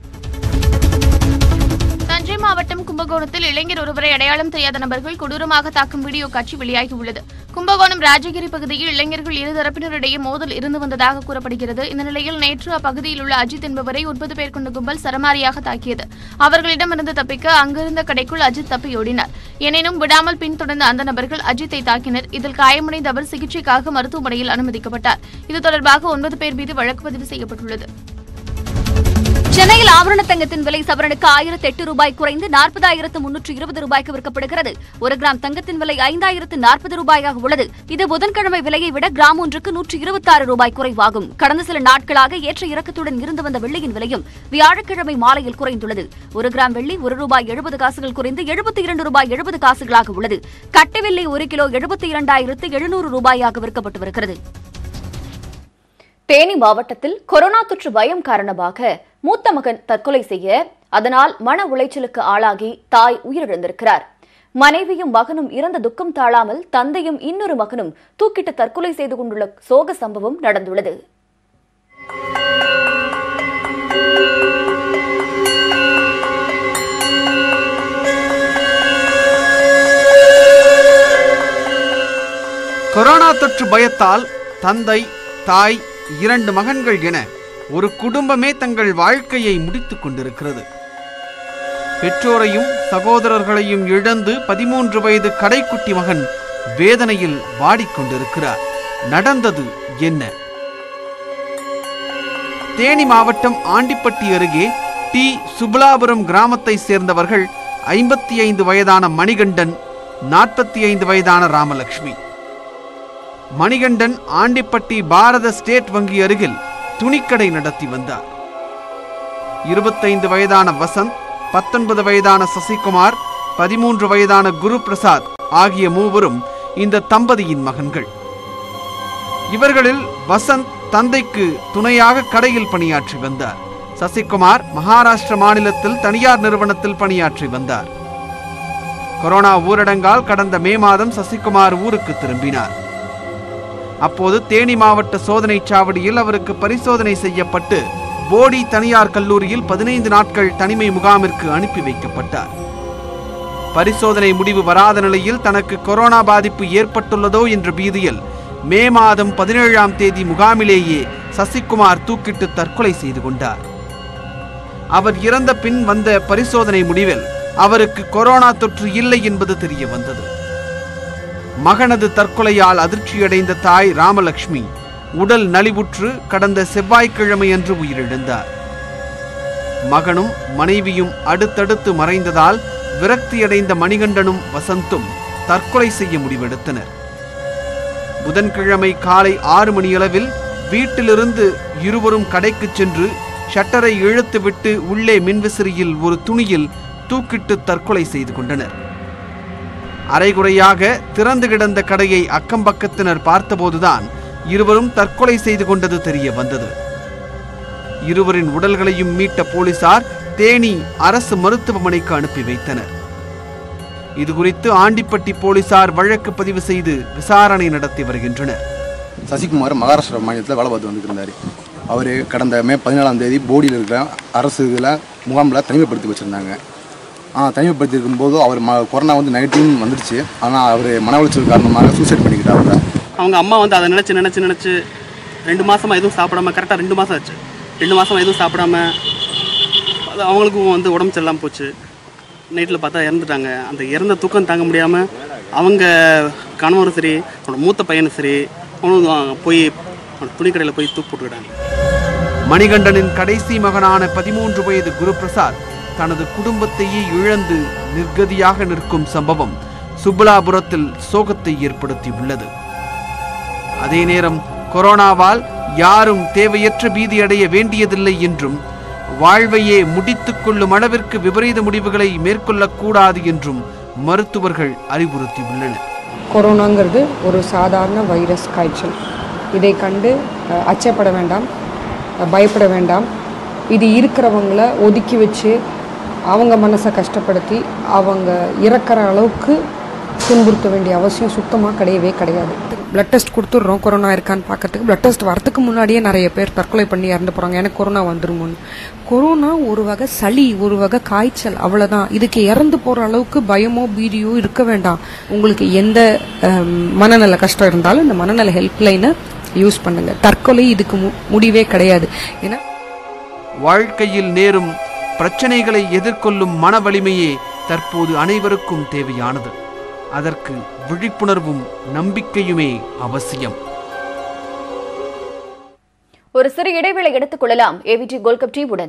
தஞ்சை மாவட்டம் கும்பகோணத்தில் இளைஞர் ஒருவரை அடையாளம் தெரியாத நபர்கள் கொடூரமாக தாக்கும் வீடியோ காட்சி வெளியாகியுள்ளது கும்பகோணம் ராஜகிரி பகுதியில் இளைஞர்கள் இருதரப்பினரிடையே மோதல் இருந்து வந்ததாக கூறப்படுகிறது இந்த நிலையில் நேற்று அப்பகுதியில் உள்ள அஜித் என்பவரை ஒன்பது பேர் கொண்ட கும்பல் சரமாரியாக தாக்கியது அவர்களிடமிருந்து தப்பிக்க அங்கிருந்த கடைக்குள் அஜித் தப்பியோடினார் எனினும் விடாமல் பின்தொடர்ந்த அந்த நபர்கள் அஜித்தை தாக்கினர் இதில் காயமடைந்த அவர் சிகிச்சைக்காக மருத்துவமனையில் அனுமதிக்கப்பட்டார் இது தொடர்பாக ஒன்பது பேர் மீது வழக்கு பதிவு செய்யப்பட்டுள்ளது சென்னையில் ஆபரண தங்கத்தின் விலை சவரனுக்கு ஆயிரத்து எட்டு ரூபாய் குறைந்து நாற்பதாயிரத்து முன்னூற்று இருபது ரூபாய்க்கு விற்கப்படுகிறது ஒரு கிராம் தங்கத்தின் விலை ஐந்தாயிரத்து நாற்பது ரூபாயாக உள்ளது இது புதன்கிழமை விலையை விட கிராம் ஒன்றுக்கு நூற்று இருபத்தாறு ரூபாய் குறைவாகும் கடந்த சில நாட்களாக ஏற்ற இறக்கத்துடன் இருந்து வந்த வெள்ளியின் விலையும் வியாழக்கிழமை மாலையில் குறைந்துள்ளது ஒரு கிராம் வெள்ளி ஒரு ரூபாய் எழுபது காசுகள் குறைந்து எழுபத்தி இரண்டு ரூபாய் எழுபது காசுகளாக உள்ளது கட்டை வெள்ளி ஒரு கிலோ எழுபத்தி இரண்டாயிரத்து எழுநூறு ரூபாயாக விற்கப்பட்டு வருகிறது தேனி மாவட்டத்தில் கொரோனா தொற்று பயம் காரணமாக மூத்த மகன் தற்கொலை செய்ய அதனால் மன உளைச்சலுக்கு ஆளாகி தாய் உயிரிழந்திருக்கிறார் மனைவியும் மகனும் இறந்த துக்கம் தாழாமல் தந்தையும் இன்னொரு மகனும் தூக்கிட்டு தற்கொலை செய்து கொண்டுள்ள சோக சம்பவம் நடந்துள்ளது கொரோனா தொற்று பயத்தால் தந்தை தாய் இரண்டு மகன்கள் என ஒரு குடும்பமே தங்கள் வாழ்க்கையை முடித்துக் கொண்டிருக்கிறது பெற்றோரையும் சகோதரர்களையும் இழந்து பதிமூன்று வயது கடைக்குட்டி மகன் வேதனையில் வாடிக்கொண்டிருக்கிறார் நடந்தது என்ன தேனி மாவட்டம் ஆண்டிப்பட்டி அருகே டி சுபலாபுரம் கிராமத்தை சேர்ந்தவர்கள் ஐம்பத்தி ஐந்து வயதான மணிகண்டன் நாற்பத்தி ஐந்து வயதான ராமலட்சுமி மணிகண்டன் ஆண்டிப்பட்டி பாரத ஸ்டேட் வங்கி அருகில் துணிக்கடை நடத்தி வந்தார் இருபத்தைந்து வயதான வசந்த் பத்தொன்பது வயதான சசிகுமார் பதிமூன்று வயதான குரு பிரசாத் ஆகிய மூவரும் இந்த தம்பதியின் மகன்கள் இவர்களில் வசந்த் தந்தைக்கு துணையாக கடையில் பணியாற்றி வந்தார் சசிகுமார் மகாராஷ்டிர மாநிலத்தில் தனியார் நிறுவனத்தில் பணியாற்றி வந்தார் கொரோனா ஊரடங்கால் கடந்த மே மாதம் சசிகுமார் ஊருக்கு திரும்பினார் அப்போது தேனி மாவட்ட சோதனை சாவடியில் அவருக்கு பரிசோதனை செய்யப்பட்டு போடி தனியார் கல்லூரியில் பதினைந்து நாட்கள் தனிமை முகாமிற்கு அனுப்பி வைக்கப்பட்டார் பரிசோதனை முடிவு வராத நிலையில் தனக்கு கொரோனா பாதிப்பு ஏற்பட்டுள்ளதோ என்ற பீதியில் மே மாதம் பதினேழாம் தேதி முகாமிலேயே சசிகுமார் தூக்கிட்டு தற்கொலை செய்து கொண்டார் அவர் இறந்த பின் வந்த பரிசோதனை முடிவில் அவருக்கு கொரோனா தொற்று இல்லை என்பது தெரிய வந்தது மகனது தற்கொலையால் அதிர்ச்சியடைந்த தாய் ராமலட்சுமி உடல் நலிவுற்று கடந்த செவ்வாய்க்கிழமை அன்று உயிரிழந்தார் மகனும் மனைவியும் அடுத்தடுத்து மறைந்ததால் விரக்தியடைந்த மணிகண்டனும் வசந்தும் தற்கொலை செய்ய முடிவெடுத்தனர் புதன்கிழமை காலை ஆறு மணியளவில் வீட்டிலிருந்து இருவரும் கடைக்குச் சென்று ஷட்டரை இழுத்துவிட்டு உள்ளே மின்விசிறியில் ஒரு துணியில் தூக்கிட்டு தற்கொலை செய்து கொண்டனர் அரைகுறையாக திறந்து கிடந்த கடையை அக்கம்பக்கத்தினர் பார்த்தபோதுதான் இருவரும் தற்கொலை செய்து கொண்டது தெரிய வந்தது இருவரின் உடல்களையும் மீட்ட போலீசார் தேனி அரசு மருத்துவமனைக்கு அனுப்பி வைத்தனர் இதுகுறித்து ஆண்டிப்பட்டி போலீசார் வழக்கு பதிவு செய்து விசாரணை நடத்தி வருகின்றனர் சசிகுமார் மகாராஷ்டிரா மாநிலத்தில் வேலை பார்த்து வந்துட்டு இருந்தார் அவர் கடந்த மே பதினேழாம் தேதி போடியில் இருக்கிற அரசு இதில் முகாமில் தனிமைப்படுத்தி வச்சுருந்தாங்க ஆ தனிமைப்படுத்தி இருக்கும்போது அவர் ம கொரோனா வந்து நெகட்டிவ் வந்துடுச்சு ஆனால் அவர் மன உளைச்சல் காரணமாக சூசைட் பண்ணிக்கிட்டாங்க அவங்க அம்மா வந்து அதை நினச்சி நினச்சி நினச்சி ரெண்டு மாசமா எதுவும் சாப்பிடாம கரெக்டாக ரெண்டு மாதம் ஆச்சு ரெண்டு மாசமா எதுவும் சாப்பிடாம அது அவங்களுக்கும் வந்து உடம்பு சரியில்லாமல் போச்சு நைட்டில் பார்த்தா இறந்துட்டாங்க அந்த இறந்த தூக்கம் தாங்க முடியாமல் அவங்க கணவரும் சரி அவனோட மூத்த பையனும் சரி அவனும் போய் துணிக்கடையில் போய் தூக்கு போட்டுக்கிட்டாங்க மணிகண்டனின் கடைசி மகனான பதிமூன்று வயது குருபிரசாத் தனது குடும்பத்தையே இழந்து நிர்கதியாக நிற்கும் சம்பவம் சுப்பலாபுரத்தில் சோகத்தை ஏற்படுத்தியுள்ளது அதே நேரம் கொரோனாவால் யாரும் தேவையற்ற பீதியடைய வேண்டியதில்லை என்றும் வாழ்வையே முடித்துக் கொள்ளும் அளவிற்கு விபரீத முடிவுகளை மேற்கொள்ளக்கூடாது என்றும் மருத்துவர்கள் அறிவுறுத்தியுள்ளனர் கொரோனாங்கிறது ஒரு சாதாரண வைரஸ் காய்ச்சல் இதை கண்டு அஹ், அச்சப்பட வேண்டாம் அஹ், பயப்பட வேண்டாம் இது இருக்கிறவங்கள ஒதுக்கி வச்சு அவங்க மனசை கஷ்டப்படுத்தி அவங்க இறக்கிற அளவுக்கு துன்புறுத்த வேண்டிய அவசியம் சுத்தமாக கிடையவே கிடையாது பிளட் டெஸ்ட் கொடுத்துட்றோம் கொரோனா இருக்கான்னு பார்க்கறதுக்கு பிளட் டெஸ்ட் வரதுக்கு முன்னாடியே நிறைய பேர் தற்கொலை பண்ணி இறந்து போகிறாங்க எனக்கு கொரோனா வந்துருமோன்னு கொரோனா ஒரு வகை சளி ஒரு வகை காய்ச்சல் அவ்வளோதான் இதுக்கு இறந்து போகிற அளவுக்கு பயமோ பீதியோ இருக்க வேண்டாம் உங்களுக்கு எந்த அம், மனநல கஷ்டம் இருந்தாலும் இந்த மனநல ஹெல்ப்லைனை யூஸ் பண்ணுங்க தற்கொலை இதுக்கு மு- முடிவே கிடையாது ஏன்னா வாழ்க்கையில் நேரும் பிரச்சனைகளை எதிர்கொள்ளும் மன வலிமையே தற்போது அனைவருக்கும் தேவையானது அதற்கு விழிப்புணர்வும் நம்பிக்கையுமே அவசியம் ஒரு சிறு இடைவேளை எடுத்துக் கொள்ளலாம் ஏவிடி கோல்கப் டிவியுடன்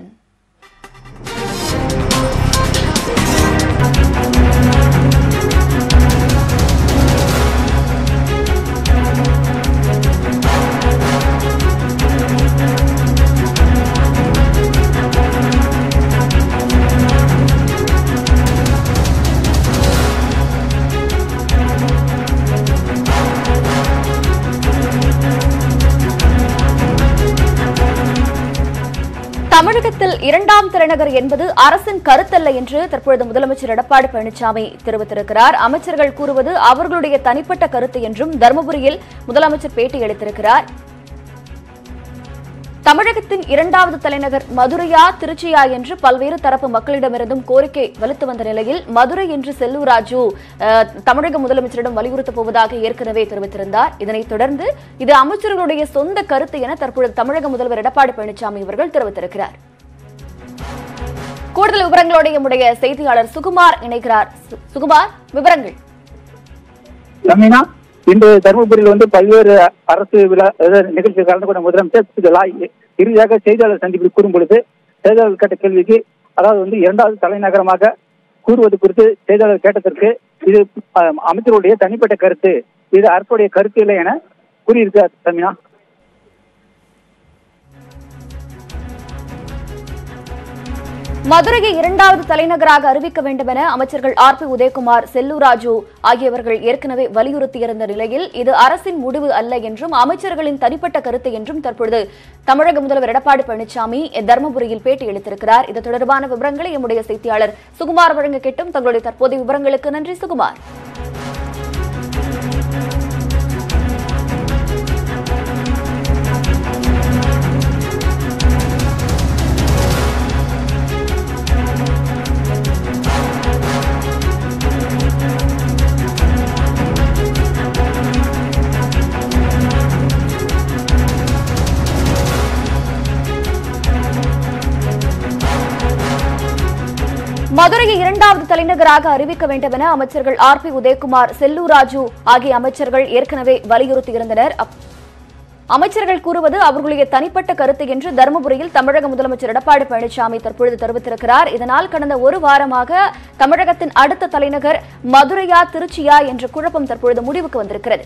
தமிழகத்தில் இரண்டாம் தலைநகர் என்பது அரசின் கருத்தல்ல என்று தற்பொழுது முதலமைச்சர் எடப்பாடி பழனிசாமி தெரிவித்திருக்கிறார் அமைச்சர்கள் கூறுவது அவர்களுடைய தனிப்பட்ட கருத்து என்றும் தருமபுரியில் முதலமைச்சர் பேட்டியளித்திருக்கிறார் தமிழகத்தின் இரண்டாவது தலைநகர் மதுரையா திருச்சியா என்று பல்வேறு தரப்பு மக்களிடமிருந்தும் கோரிக்கை வலுத்து வந்த நிலையில் மதுரை என்று செல்லூர் ராஜு அஹ், தமிழக முதலமைச்சரிடம் வலியுறுத்தப் போவதாக ஏற்கனவே தெரிவித்திருந்தார் இதனைத் தொடர்ந்து இது அமைச்சர்களுடைய சொந்த கருத்து என தற்பொழுது தமிழக முதல்வர் எடப்பாடி பழனிசாமி அவர்கள் தெரிவித்திருக்கிறார் கூடுதல் விவரங்களோடு நம்முடைய செய்தியாளர் சுகுமார் இணைகிறார் சு- சுகுமார் விவரங்கள் ரமீனா இன்று தருமபுரியில் வந்து பல்வேறு அரசு விழா அதாவது நிகழ்ச்சியில் கலந்து கொண்ட முதலமைச்சர் திரு இ- இறுதியாக செய்தியாளர் சந்திப்பில் கூறும் பொழுது செய்தியாளர் கேட்ட கேள்விக்கு அதாவது வந்து இரண்டாவது தலைநகரமாக கூறுவது குறித்து செய்தியாளர் கேட்டதற்கு இது அஹ், அமைச்சருடைய தனிப்பட்ட கருத்து இது அரசுடைய கருத்து இல்லை என கூறியிருக்கார் ரமீனா மதுரையை இரண்டாவது தலைநகராக அறிவிக்க வேண்டும் என அமைச்சர்கள் ஆர் பி உதயகுமார் செல்லூர் ராஜு ஆகியவர்கள் ஏற்கனவே வலியுறுத்தியிருந்த நிலையில் இது அரசின் முடிவு அல்ல என்றும் அமைச்சர்களின் தனிப்பட்ட கருத்து என்றும் தற்பொழுது தமிழக முதல்வர் எடப்பாடி பழனிசாமி தருமபுரியில் பேட்டியளித்திருக்கிறார் இது தொடர்பான விவரங்களை எம்முடைய செய்தியாளர் சுகுமார் வழங்க கேட்டும் தங்களுடைய தற்போதைய விவரங்களுக்கு நன்றி சுகுமார் மதுரையை இரண்டாவது தலைநகராக அறிவிக்க வேண்டும் என அமைச்சர்கள் ஆர் பி உதயகுமார் செல்லூர் ராஜு ஆகிய அமைச்சர்கள் ஏற்கனவே வலியுறுத்தியிருந்தனர் அப்- அமைச்சர்கள் கூறுவது அவர்களுடைய தனிப்பட்ட கருத்து என்று தருமபுரியில் தமிழக முதலமைச்சர் எடப்பாடி பழனிசாமி தற்பொழுது தெரிவித்திருக்கிறார் இதனால் கடந்த ஒரு வாரமாக தமிழகத்தின் அடுத்த தலைநகர் மதுரையா திருச்சியா என்ற குழப்பம் தற்பொழுது முடிவுக்கு வந்திருக்கிறது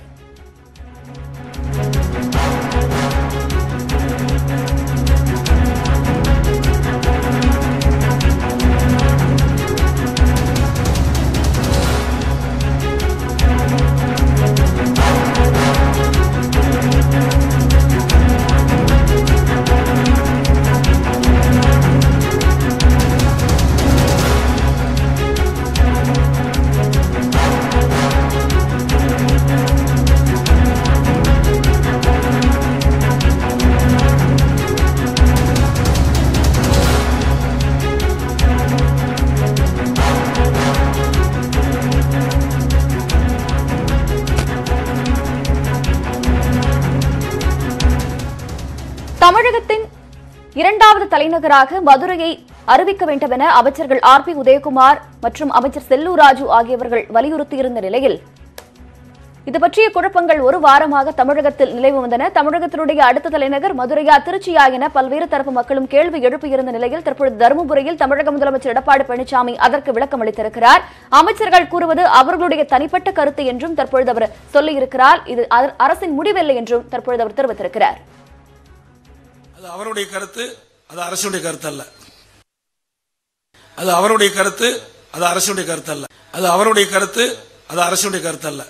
தமிழகத்தின் இரண்டாவது தலைநகராக மதுரையை அறிவிக்க வேண்டும் என அமைச்சர்கள் ஆர் பி உதயகுமார் மற்றும் அமைச்சர் செல்லூர் ராஜு ஆகியவர்கள் வலியுறுத்தியிருந்த நிலையில் இது பற்றிய குழப்பங்கள் ஒரு வாரமாக தமிழகத்தில் நிலவி வந்தன தமிழகத்தினுடைய அடுத்த தலைநகர் மதுரையா திருச்சியா என பல்வேறு தரப்பு மக்களும் கேள்வி எழுப்பியிருந்த நிலையில் தற்பொழுது தருமபுரியில் தமிழக முதலமைச்சர் எடப்பாடி பழனிசாமி அதற்கு விளக்கம் அளித்திருக்கிறார் அமைச்சர்கள் கூறுவது அவர்களுடைய தனிப்பட்ட கருத்து என்றும் தற்பொழுது அவர் சொல்லியிருக்கிறார் இது அர- அரசின் முடிவில்லை என்றும் தற்பொழுது அவர் தெரிவித்திருக்கிறார் அது அவருடைய கருத்து அது அரசுடைய கருத்து அல்ல அது அவருடைய கருத்து அது அரசுடைய கருத்து அல்ல அது அவருடைய கருத்து அது அரசுடைய கருத்து அல்ல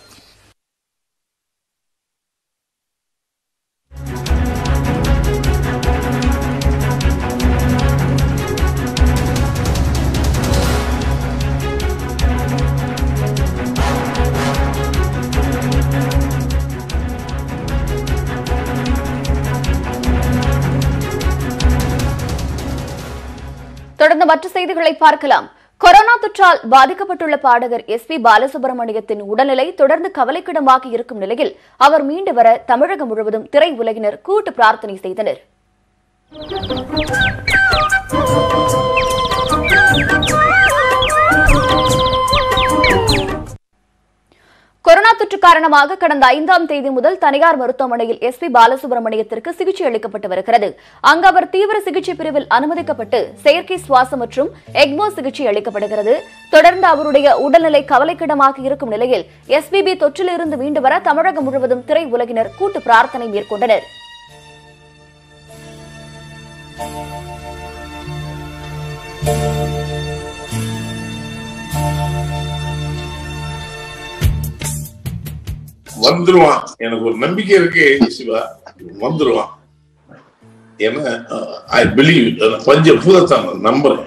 தொடர்ந்து மற்ற செய்திகளை பார்க்கலாம் கொரோனா தொற்றால் பாதிக்கப்பட்டுள்ள பாடகர் எஸ் பி பாலசுப்ரமணியத்தின் உடல்நிலை தொடர்ந்து கவலைக்கிடமாக இருக்கும் நிலையில் அவர் மீண்டு வர தமிழகம் முழுவதும் திரை உலகினர் கூட்டு பிரார்த்தனை செய்தனர் கொரோனா தொற்று காரணமாக கடந்த ஐந்தாம் தேதி முதல் தனியார் மருத்துவமனையில் எஸ் பி பாலசுப்ரமணியத்திற்கு சிகிச்சை அளிக்கப்பட்டு வருகிறது அங்கு அவர் தீவிர சிகிச்சை பிரிவில் அனுமதிக்கப்பட்டு செயற்கை சுவாசம் மற்றும் எக்மோ சிகிச்சை அளிக்கப்படுகிறது தொடர்ந்து அவருடைய உடல்நிலை கவலைக்கிடமாக இருக்கும் நிலையில் எஸ்பிபி தொற்றிலிருந்து மீண்டு வர தமிழகம் முழுவதும் திரை உலகினர் கூட்டு பிரார்த்தனை மேற்கொண்டனர் வந்துருவான் எனக்கு ஒரு நம்பிக்கை இருக்கு சிவா வந்துருவான் ஏன்னா ஐ பிலீவ் பஞ்ச பூதத்தான் நம்புறேன்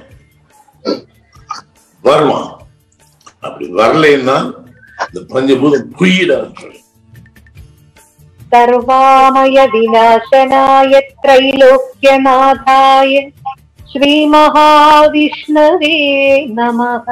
வருவான் அப்படி வரலைன்னா இந்த பஞ்சபூதம் குயிடா இருக்கு सर्वामय विनाशनाय त्रैलोक्यनाथाय ஸ்ரீமகாவிஷ்ணவே நமக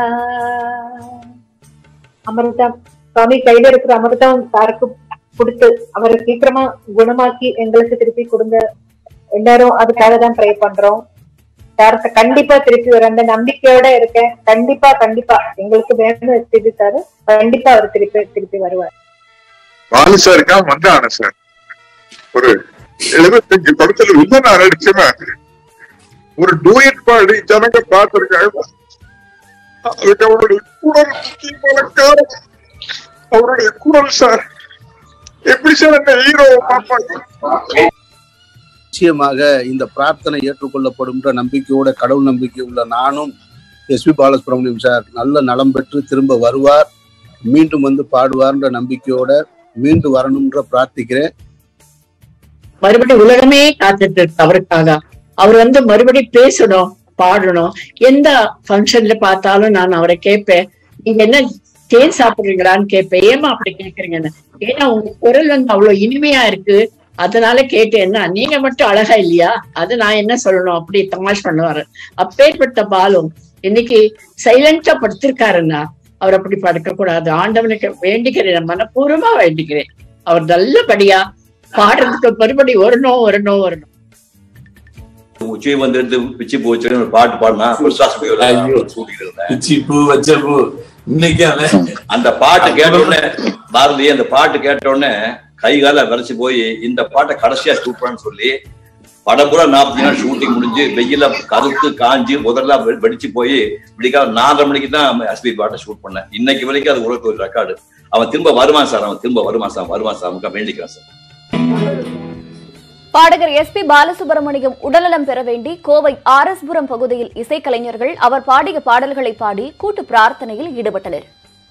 அமிர்தம் சுவாமி கையில இருக்கிற அமிர்தம் சாருக்கு கொடுத்து அவரை சீக்கிரமா குணமாக்கி எங்களுக்கு திருப்பி கொடுங்க எல்லாரும் அதுக்காக தான் ட்ரை பண்றோம் சாருக்கு கண்டிப்பா திருப்பி வர அந்த நம்பிக்கையோட இருக்கேன் கண்டிப்பா கண்டிப்பா எங்களுக்கு வேணும் எஸ்பிபி சார் கண்டிப்பா அவர் திருப்பி திருப்பி வருவார் பாலு சாருக்கா வந்தான சார் ஒரு எழுபத்தஞ்சு படத்துல வில்லனா நடிச்சவன் ஒரு டூயட் பாடி ஜனங்க பார்த்திருக்காங்க அதுக்கு அவருடைய குரல் முக்கியமான காரணம் அவருடைய குரல் சார் எப்படி சார் அந்த ஹீரோ பார்ப்பாங்க நிச்சயமாக இந்த பிரார்த்தனை ஏற்றுக்கொள்ளப்படும்ன்ற நம்பிக்கையோட கடவுள் நம்பிக்கை உள்ள நானும் எஸ்பி பாலசுப்ரமணியம் சார் நல்ல நலம் பெற்று திரும்ப வருவார் மீண்டும் வந்து பாடுவார்ன்ற நம்பிக்கையோட மீண்டு வரணும்ன்ற பிரார்த்திக்கிறேன் மறுபடியும் உலகமே காத்துட்டு இருக்கு அவருக்காக அவர் வந்து மறுபடியும் பேசணும் பாடணும் எந்த ஃபங்க்ஷன்ல பார்த்தாலும் நான் அவரை கேட்பேன் நீங்க என்ன தேன் சாப்பிடுறீங்களான்னு கேட்பேன் ஏமா அப்படி கேக்குறீங்கன்னு ஏன்னா உங்க குரல் வந்து அவ்வளவு இனிமையா இருக்கு அதனால கேட்டேன்னா நீங்க மட்டும் அழகா இல்லையா அது நான் என்ன சொல்லணும் அப்படி தமாஷ் பண்ணுவாரு அப்பேற்பட்ட பாலும் இன்னைக்கு சைலண்டா படுத்திருக்காருன்னா அவர் அப்படி படுக்க கூடாது ஆண்டவனுக்கு வேண்டிக்கிறேன் மனப்பூர்வமா வேண்டிக்கிறேன் அவர் நல்லபடியா பாடுறதுக்கு மறுபடி வரணும் வரணும் வரணும் உச்சி வந்து எடுத்து பிச்சு போச்சு ஒரு பாட்டு பாடினா பிச்சி பூ வச்ச பூ இன்னைக்கு அந்த பாட்டு கேட்ட உடனே பாரதி அந்த பாட்டு கேட்ட உடனே கை கால விரைச்சு போய் இந்த பாட்டை கடைசியா ஷூட் பண்ணு சொல்லி படம் பூரா நாற்பத்தி நாள் ஷூட்டிங் முடிஞ்சு வெயில கருத்து காஞ்சி முதல்ல வெடிச்சு போய் விடிக்கா நாலரை மணிக்கு தான் எஸ்பி பாட்டை ஷூட் பண்ணேன் இன்னைக்கு வரைக்கும் அது உலக ஒரு ரெக்கார்டு அவன் திரும்ப வருவான் சார் அவன் திரும்ப வருவான் சார் வருவான் சார் அவனுக்கு வேண்டிக்கிறான் சார் பாடகர் எஸ் பி பாலசுப்ரமணியம் உடல்நலம் பெற வேண்டி கோவை ஆர் எஸ் புரம் பகுதியில் இசைக்கலைஞர்கள் அவர் பாடிய பாடல்களை பாடி கூட்டு பிரார்த்தனையில் ஈடுபட்டனர்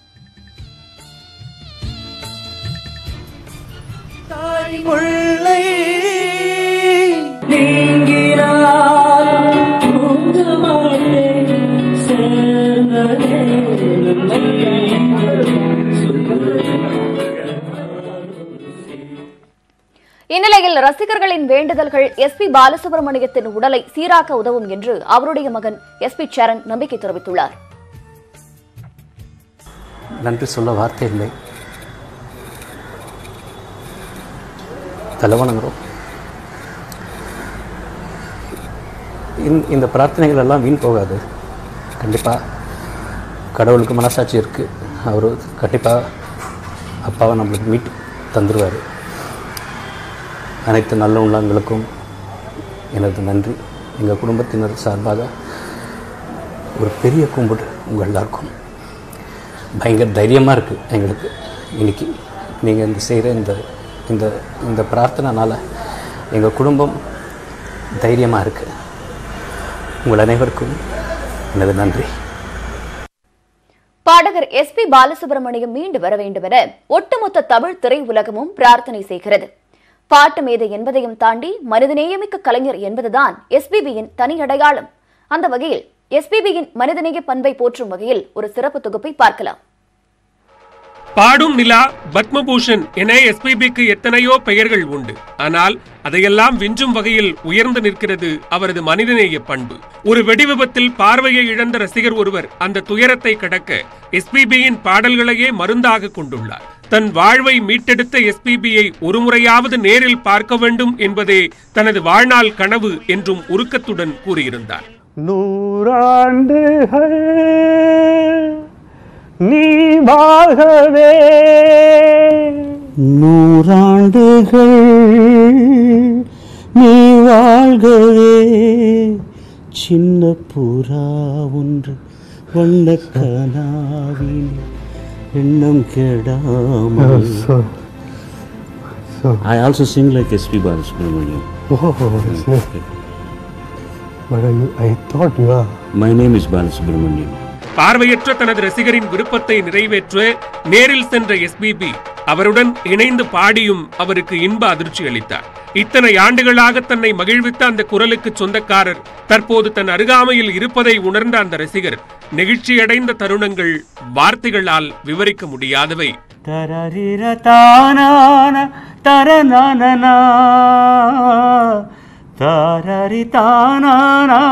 முல்லை நீங்கினார் தூங்க மாட்டேன் சேர்ந்ததே இந்நிலையில் ரசிகர்களின் வேண்டுதல்கள் எஸ் பி பாலசுப்ரமணியத்தின் உடலை சீராக்க உதவும் என்று அவருடைய மகன் எஸ் பி சரண் நம்பிக்கை தெரிவித்துள்ளார் நன்றி சொல்ல வார்த்தை இல்லை தலைவணங்குறோம் இந்- இந்த பிரார்த்தனைகள் எல்லாம் வீண் போகாது கண்டிப்பாக கடவுளுக்கு மனசாட்சி இருக்குது அவர் கண்டிப்பாக அப்பாவை நம்மளுக்கு மீட்டு தந்துடுவார் அனைத்து நல்ல உள்ளங்களுக்கும் எனது நன்றி எங்கள் குடும்பத்தினர் சார்பாக ஒரு பெரிய கும்பிடு உங்கள் எல்லாருக்கும் பயங்கர தைரியமாக இருக்குது எங்களுக்கு இன்னைக்கு நீங்கள் இந்த செய்கிற இந்த இந்த இந்த பிரார்த்தனைனால எங்கள் குடும்பம் தைரியமாக இருக்குது உங்கள் அனைவருக்கும் எனது நன்றி பாடகர் எஸ் பி பாலசுப்ரமணியம் மீண்டு வர வேண்டும் என ஒட்டுமொத்த தமிழ் திரையுலகமும் பிரார்த்தனை செய்கிறது பாட்டு மேதை என்பதையும் தாண்டி மனிதநேயமிக்க கலைஞர் என்பதுதான் எஸ்பிபியின் தனி அடையாளம் அந்த வகையில் எஸ்பிபியின் மனிதநேய பண்பை போற்றும் வகையில் ஒரு சிறப்பு தொகுப்பை பார்க்கலாம் பாடும் நிலா பத்மபூஷன் என எஸ்பிபிக்கு எத்தனையோ பெயர்கள் உண்டு ஆனால் அதையெல்லாம் விஞ்சும் வகையில் உயர்ந்து நிற்கிறது அவரது மனிதநேய பண்பு ஒரு வெடிவிபத்தில் பார்வையை இழந்த ரசிகர் ஒருவர் அந்த துயரத்தை கடக்க எஸ்பிபியின் பாடல்களையே மருந்தாக கொண்டுள்ளார் தன் வாழ்வை மீட்டெடுத்த எஸ்பிபியை ஒருமுறையாவது நேரில் பார்க்க வேண்டும் என்பதே தனது வாழ்நாள் கனவு என்றும் உருக்கத்துடன் கூறியிருந்தார் நூறாண்டுகள் நீ வாழ்கவே நூறாண்டுகள் நீ வாழ்கவே சின்ன புறா ஒன்று வண்ண கனாவின் எண்ணம் கெடாமல் I also sing like S.P. Balasubramaniam. Oh, it's nice. But I, I thought you are. My name is Balasubramaniam. பார்வையற்ற தனது ரசிகரின் விருப்பத்தை நிறைவேற்ற நேரில் சென்ற எஸ்பிபி அவருடன் இணைந்து பாடியும் அவருக்கு இன்ப அதிர்ச்சி அளித்தார் இத்தனை ஆண்டுகளாக தன்னை மகிழ்வித்த அந்த குரலுக்கு சொந்தக்காரர் தற்போது தன் அருகாமையில் இருப்பதை உணர்ந்த அந்த ரசிகர் நெகிழ்ச்சியடைந்த தருணங்கள் வார்த்தைகளால் விவரிக்க முடியாதவை தரரிர தானான தரநானனா தாரரி தானானா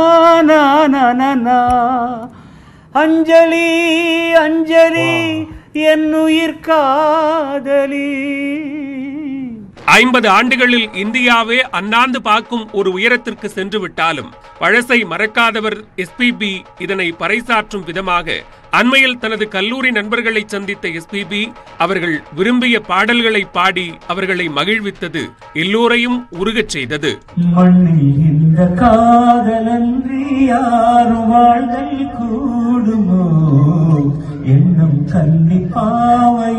அஞ்சலி அஞ்சலி என்னுயிர் காதலி ஐம்பது ஆண்டுகளில் இந்தியாவே அண்ணாந்து பார்க்கும் ஒரு உயரத்திற்கு சென்று விட்டாலும் பழசை மறக்காதவர் எஸ்பிபி இதனை பறைசாற்றும் விதமாக அண்மையில் தனது கல்லூரி நண்பர்களை சந்தித்த எஸ்பிபி அவர்கள் விரும்பிய பாடல்களை பாடி அவர்களை மகிழ்வித்தது எல்லோரையும் உருகச் செய்தது மண்ணில் இந்த காதலன்றி யாரும் வாழ்தல் கூடுமோ எண்ணம் கண்ணி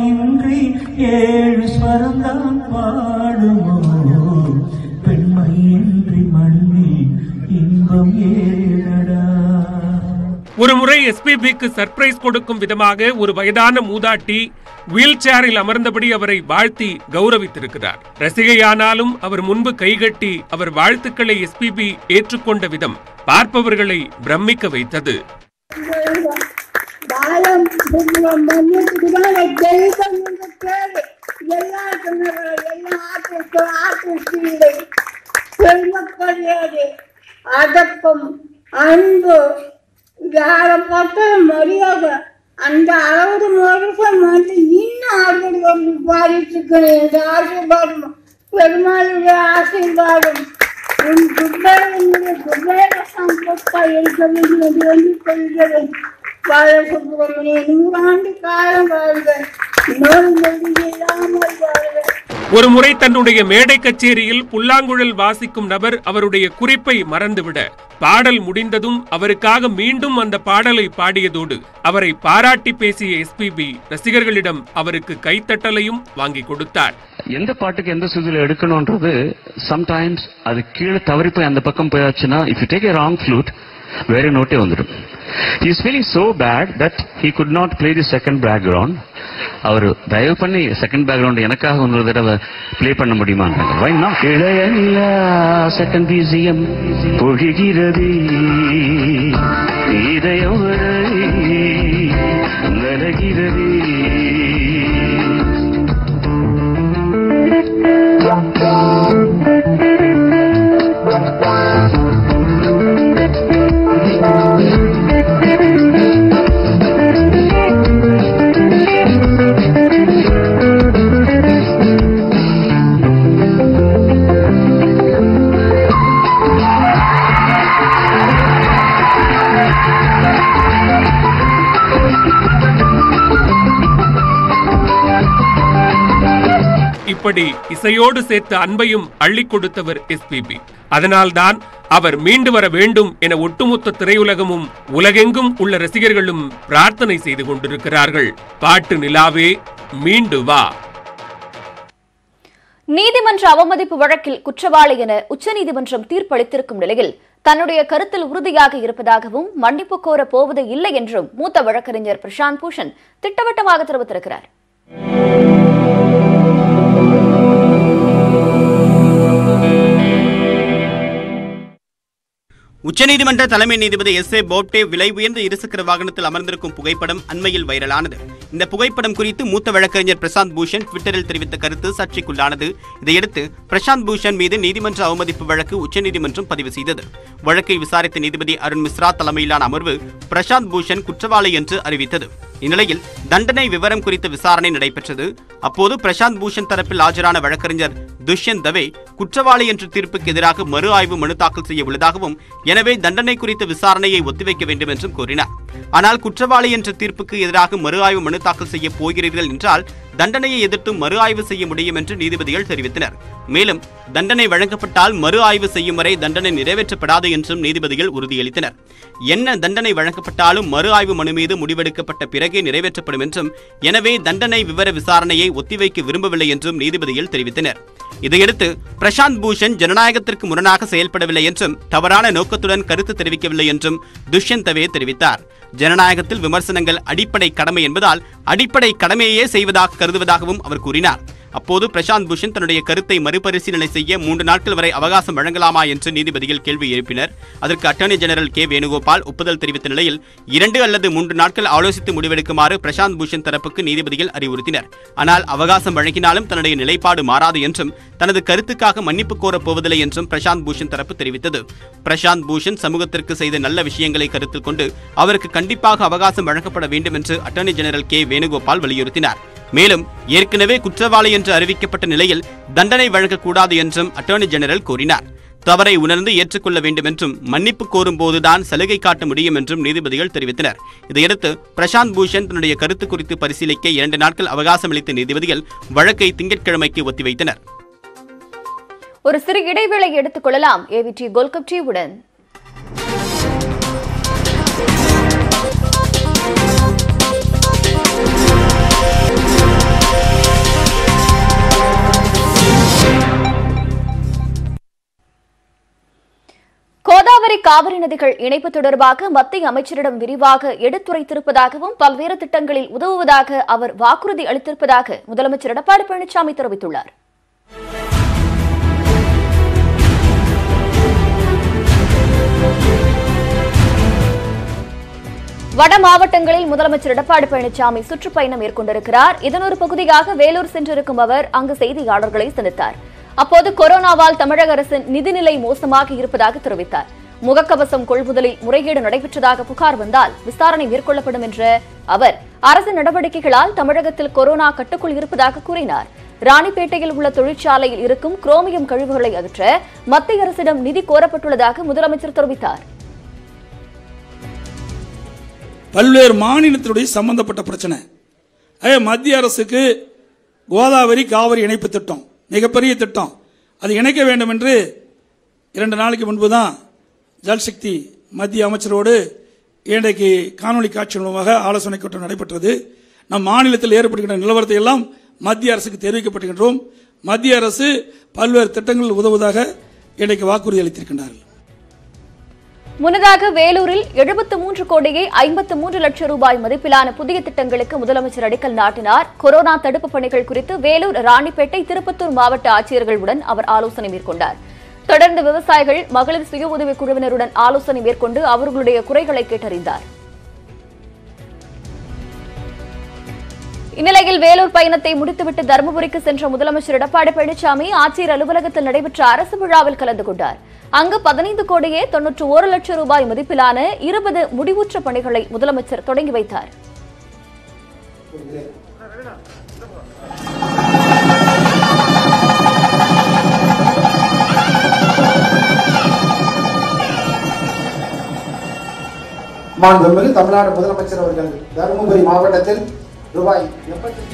பாவையின்றி ஏழு ஸ்வரந்தான் பாடுமோ பெண்மை ஒருமுறை எஸ்பிபிக்கு சர்ப்ரைஸ் கொடுக்கும் விதமாக ஒரு வயதான மூதாட்டி வீல் சேரில் அமர்ந்தபடி அவரை வாழ்த்தி கௌரவித்திருக்கிறார் ரசிகையானாலும் அவர் முன்பு கைகட்டி அவர் வாழ்த்துக்களை எஸ்பிபி ஏற்றுக்கொண்ட விதம் பார்ப்பவர்களை பிரமிக்க வைத்தது பாலம் சுப்ரம் பண்ணிட்டுதான் தெய்வம் என்ற பேரு எல்லா சொன்னவர்கள் எல்லா ஆர்டிஸ்ட் ஆர்டிஸ்ட் இல்லை பெருமக்களியாது அடக்கம் அன்பு யாரை பார்த்தாலும் மரியாதை அந்த அறுபது வருஷம் வந்து இன்னும் அறுபது வருஷம் பாடிட்டு இருக்கிறேன் இந்த ஆசீர்வாதம் பெருமாளுடைய ஆசீர்வாதம் உன் குபேரனுடைய குபேர சம்பத்தா இருக்க வேண்டும் என்று வேண்டிக் கொள்கிறேன் பாலசுப்ரமணிய நூறாண்டு காலம் வாழ்க நோய் நொடி இல்லாமல் வாழ்க ஒரு முறை தன்னுடைய மேடை கச்சேரியில் புல்லாங்குழல் வாசிக்கும் நபர் அவருடைய குறிப்பை மறந்துவிட பாடல் முடிந்ததும் அவருக்காக மீண்டும் அந்த பாடலை பாடியதோடு அவரை பாராட்டி பேசிய எஸ்பிபி ரசிகர்களிடம் அவருக்கு கைத்தட்டலையும் வாங்கி கொடுத்தார் எந்த பாட்டுக்கு எந்த சுதியில் எடுக்கணும்ன்றது சம்டைம்ஸ் அது கீழே தவறி போய் அந்த பக்கம் போயாச்சுன்னா if you take a wrong flute வேற நோட்டே வந்துடும் is feeling so bad that he could not play the second background அவர் தயவு பண்ணி செகண்ட் பேக்ரவுண்ட் எனக்காக ஒரு தடவை ப்ளே பண்ண முடியுமா வை நாட் இளைய நிலா செகண்ட் பிசிஎம் பொழிகிறது இதயம் வரை நலகிறது இப்படி இசையோடு சேர்த்த அன்பையும் அள்ளிக் கொடுத்தவர் எஸ்பிபி அதனால்தான் அவர் மீண்டு வர வேண்டும் என ஒட்டுமொத்த திரையுலகமும் உலகெங்கும் உள்ள ரசிகர்களும் பிரார்த்தனை செய்து கொண்டிருக்கிறார்கள் பாட்டு நிலாவே மீண்டு வா நீதிமன்ற அவமதிப்பு வழக்கில் குற்றவாளி என உச்சநீதிமன்றம் தீர்ப்பளித்திருக்கும் நிலையில் தன்னுடைய கருத்தில் உறுதியாக இருப்பதாகவும் மன்னிப்பு கோர போவது இல்லை என்றும் மூத்த வழக்கறிஞர் பிரசாந்த் பூஷன் திட்டவட்டமாக தெரிவித்திருக்கிறார் உச்சநீதிமன்ற தலைமை நீதிபதி எஸ் ஏ போப்டே விலை உயர்ந்த இருசக்கர வாகனத்தில் அமர்ந்திருக்கும் புகைப்படம் அண்மையில் வைரலானது இந்த புகைப்படம் குறித்து மூத்த வழக்கறிஞர் பிரசாந்த் பூஷன் ட்விட்டரில் தெரிவித்த கருத்து சர்ச்சைக்குள்ளானது இதையடுத்து பிரசாந்த் பூஷன் மீது நீதிமன்ற அவமதிப்பு வழக்கு உச்சநீதிமன்றம் பதிவு செய்தது வழக்கை விசாரித்த நீதிபதி அருண் மிஸ்ரா தலைமையிலான அமர்வு பிரசாந்த் பூஷன் குற்றவாளி என்று அறிவித்தது இந்நிலையில் தண்டனை விவரம் குறித்த விசாரணை நடைபெற்றது அப்போது பிரசாந்த் பூஷன் தரப்பில் ஆஜரான வழக்கறிஞர் துஷ்யந்த் தவே குற்றவாளி என்ற தீர்ப்புக்கு எதிராக மறு ஆய்வு மனு தாக்கல் செய்ய உள்ளதாகவும் எனவே தண்டனை குறித்த விசாரணையை ஒத்திவைக்க வேண்டும் என்றும் கூறினார் ஆனால் குற்றவாளி என்ற தீர்ப்புக்கு எதிராக மறு ஆய்வு மனு தாக்கல் செய்ய போகிறீர்கள் என்றால் தண்டனையை எதிர்த்து மறு ஆய்வு செய்ய முடியும் என்று நீதிபதிகள் தெரிவித்தனர் மேலும் தண்டனை வழங்கப்பட்டால் மறு ஆய்வு செய்யும் வரை தண்டனை நிறைவேற்றப்படாது என்றும் நீதிபதிகள் உறுதியளித்தனர் என்ன தண்டனை வழங்கப்பட்டாலும் மறு ஆய்வு மனு மீது முடிவெடுக்கப்பட்ட பிறகே நிறைவேற்றப்படும் என்றும் எனவே தண்டனை விவர விசாரணையை ஒத்திவைக்க விரும்பவில்லை என்றும் நீதிபதிகள் தெரிவித்தனர் இதையடுத்து பிரசாந்த் பூஷன் ஜனநாயகத்திற்கு முரணாக செயல்படவில்லை என்றும் தவறான நோக்கத்துடன் கருத்து தெரிவிக்கவில்லை என்றும் துஷ்யந்த் தவே தெரிவித்தார் ஜனநாயகத்தில் விமர்சனங்கள் அடிப்படை கடமை என்பதால் அடிப்படை கடமையே செய்வதாக கருதுவதாகவும் அவர் கூறினார் அப்போது பிரசாந்த் பூஷன் தன்னுடைய கருத்தை மறுபரிசீலனை செய்ய மூன்று நாட்கள் வரை அவகாசம் வழங்கலாமா என்று நீதிபதிகள் கேள்வி எழுப்பினர் அதற்கு அட்டர்னி ஜெனரல் கே வேணுகோபால் ஒப்புதல் தெரிவித்த நிலையில் இரண்டு அல்லது மூன்று நாட்கள் ஆலோசித்து முடிவெடுக்குமாறு பிரசாந்த் பூஷன் தரப்புக்கு நீதிபதிகள் அறிவுறுத்தினர் ஆனால் அவகாசம் வழங்கினாலும் தன்னுடைய நிலைப்பாடு மாறாது என்றும் தனது கருத்துக்காக மன்னிப்பு கோரப் போவதில்லை என்றும் பிரசாந்த் பூஷன் தரப்பு தெரிவித்தது பிரசாந்த் பூஷன் சமூகத்திற்கு செய்த நல்ல விஷயங்களை கருத்தில் கொண்டு அவருக்கு கண்டிப்பாக அவகாசம் வழங்கப்பட வேண்டும் என்று அட்டர்னி ஜெனரல் கே வேணுகோபால் வலியுறுத்தினார் மேலும் ஏற்கனவே குற்றவாளி என்று அறிவிக்கப்பட்ட நிலையில் தண்டனை வழங்கக்கூடாது என்றும் அட்டர்னி ஜெனரல் கூறினார் தவறை உணர்ந்து ஏற்றுக்கொள்ள வேண்டும் என்றும் மன்னிப்பு கோரும் போதுதான் சலுகை காட்ட முடியும் என்றும் நீதிபதிகள் தெரிவித்தனர் இதையடுத்து பிரசாந்த் பூஷன் தன்னுடைய கருத்து குறித்து பரிசீலிக்க இரண்டு நாட்கள் அவகாசம் அளித்த நீதிபதிகள் வழக்கை திங்கட்கிழமைக்கு ஒத்திவைத்தனர் ஒரு சிறு இடைவேளை எடுத்துக் கொள்ளலாம் ஏவிடி கோல்கப் டிவியுடன் கோதாவரி காவிரி நதிகள் இணைப்பு தொடர்பாக மத்திய அமைச்சரிடம் விரிவாக எடுத்துரைத்திருப்பதாகவும் பல்வேறு திட்டங்களில் உதவுவதாக அவர் வாக்குறுதி அளித்திருப்பதாக முதலமைச்சர் எடப்பாடி பழனிசாமி தெரிவித்துள்ளார் வட மாவட்டங்களில் முதலமைச்சர் எடப்பாடி பழனிசாமி சுற்றுப்பயணம் மேற்கொண்டிருக்கிறார் இதன் ஒரு பகுதியாக வேலூர் சென்றிருக்கும் அவர் அங்கு செய்தியாளர்களை சந்தித்தார் அப்போது கொரோனாவால் தமிழக அரசின் நிதிநிலை மோசமாக இருப்பதாக தெரிவித்தார் முகக்கவசம் கொள்முதலில் முறைகேடு நடைபெற்றதாக புகார் வந்தால் விசாரணை மேற்கொள்ளப்படும் என்ற அவர் அரசு நடவடிக்கைகளால் தமிழகத்தில் கொரோனா கட்டுக்குள் இருப்பதாக கூறினார் ராணிப்பேட்டையில் உள்ள தொழிற்சாலையில் இருக்கும் குரோமியம் கழிவுகளை அகற்ற மத்திய அரசிடம் நிதி கோரப்பட்டுள்ளதாக முதலமைச்சர் தெரிவித்தார் பல்வேறு மாநிலத்தினுடைய சம்பந்தப்பட்ட பிரச்சனை அதே மத்திய அரசுக்கு கோதாவரி காவிரி இணைப்பு திட்டம் மிகப்பெரிய திட்டம் அது இணைக்க வேண்டும் என்று இரண்டு நாளைக்கு முன்பு தான் ஜல்சக்தி மத்திய அமைச்சரோடு இன்றைக்கு காணொலி காட்சி மூலமாக ஆலோசனை கூட்டம் நடைபெற்றது நம் மாநிலத்தில் ஏற்படுகின்ற நிலவரத்தை எல்லாம் மத்திய அரசுக்கு தெரிவிக்கப்பட்டுகின்றோம் மத்திய அரசு பல்வேறு திட்டங்களில் உதவுவதாக இன்றைக்கு வாக்குறுதி அளித்திருக்கின்றார்கள் முன்னதாக வேலூரில் எழுபத்து மூன்று கோடியே ஐம்பத்து மூன்று லட்சம் ரூபாய் மதிப்பிலான புதிய திட்டங்களுக்கு முதலமைச்சர் அடிக்கல் நாட்டினார் கொரோனா தடுப்பு பணிகள் குறித்து வேலூர் ராணிப்பேட்டை திருப்பத்தூர் மாவட்ட ஆட்சியர்களுடன் அவர் ஆலோசனை மேற்கொண்டார் தொடர்ந்து விவசாயிகள் மகளிர் சுய உதவிக் குழுவினருடன் ஆலோசனை மேற்கொண்டு அவர்களுடைய குறைகளை கேட்டறிந்தார் இந்நிலையில் வேலூர் பயணத்தை முடித்துவிட்டு தருமபுரிக்கு சென்ற முதலமைச்சர் எடப்பாடி பழனிசாமி ஆட்சியர் அலுவலகத்தில் நடைபெற்ற அரசு விழாவில் கலந்து கொண்டார் அங்கு பதினைந்து கோடியே தொன்னூற்று ஒரு லட்சம் ரூபாய் மதிப்பிலான இருபது முடிவுற்ற பணிகளை முதலமைச்சர் தொடங்கி வைத்தார் மாண்புமிகு தமிழ்நாடு முதலமைச்சர் அவர்கள் தருமபுரி மாவட்டத்தில் ரூபாய் எண்பத்தி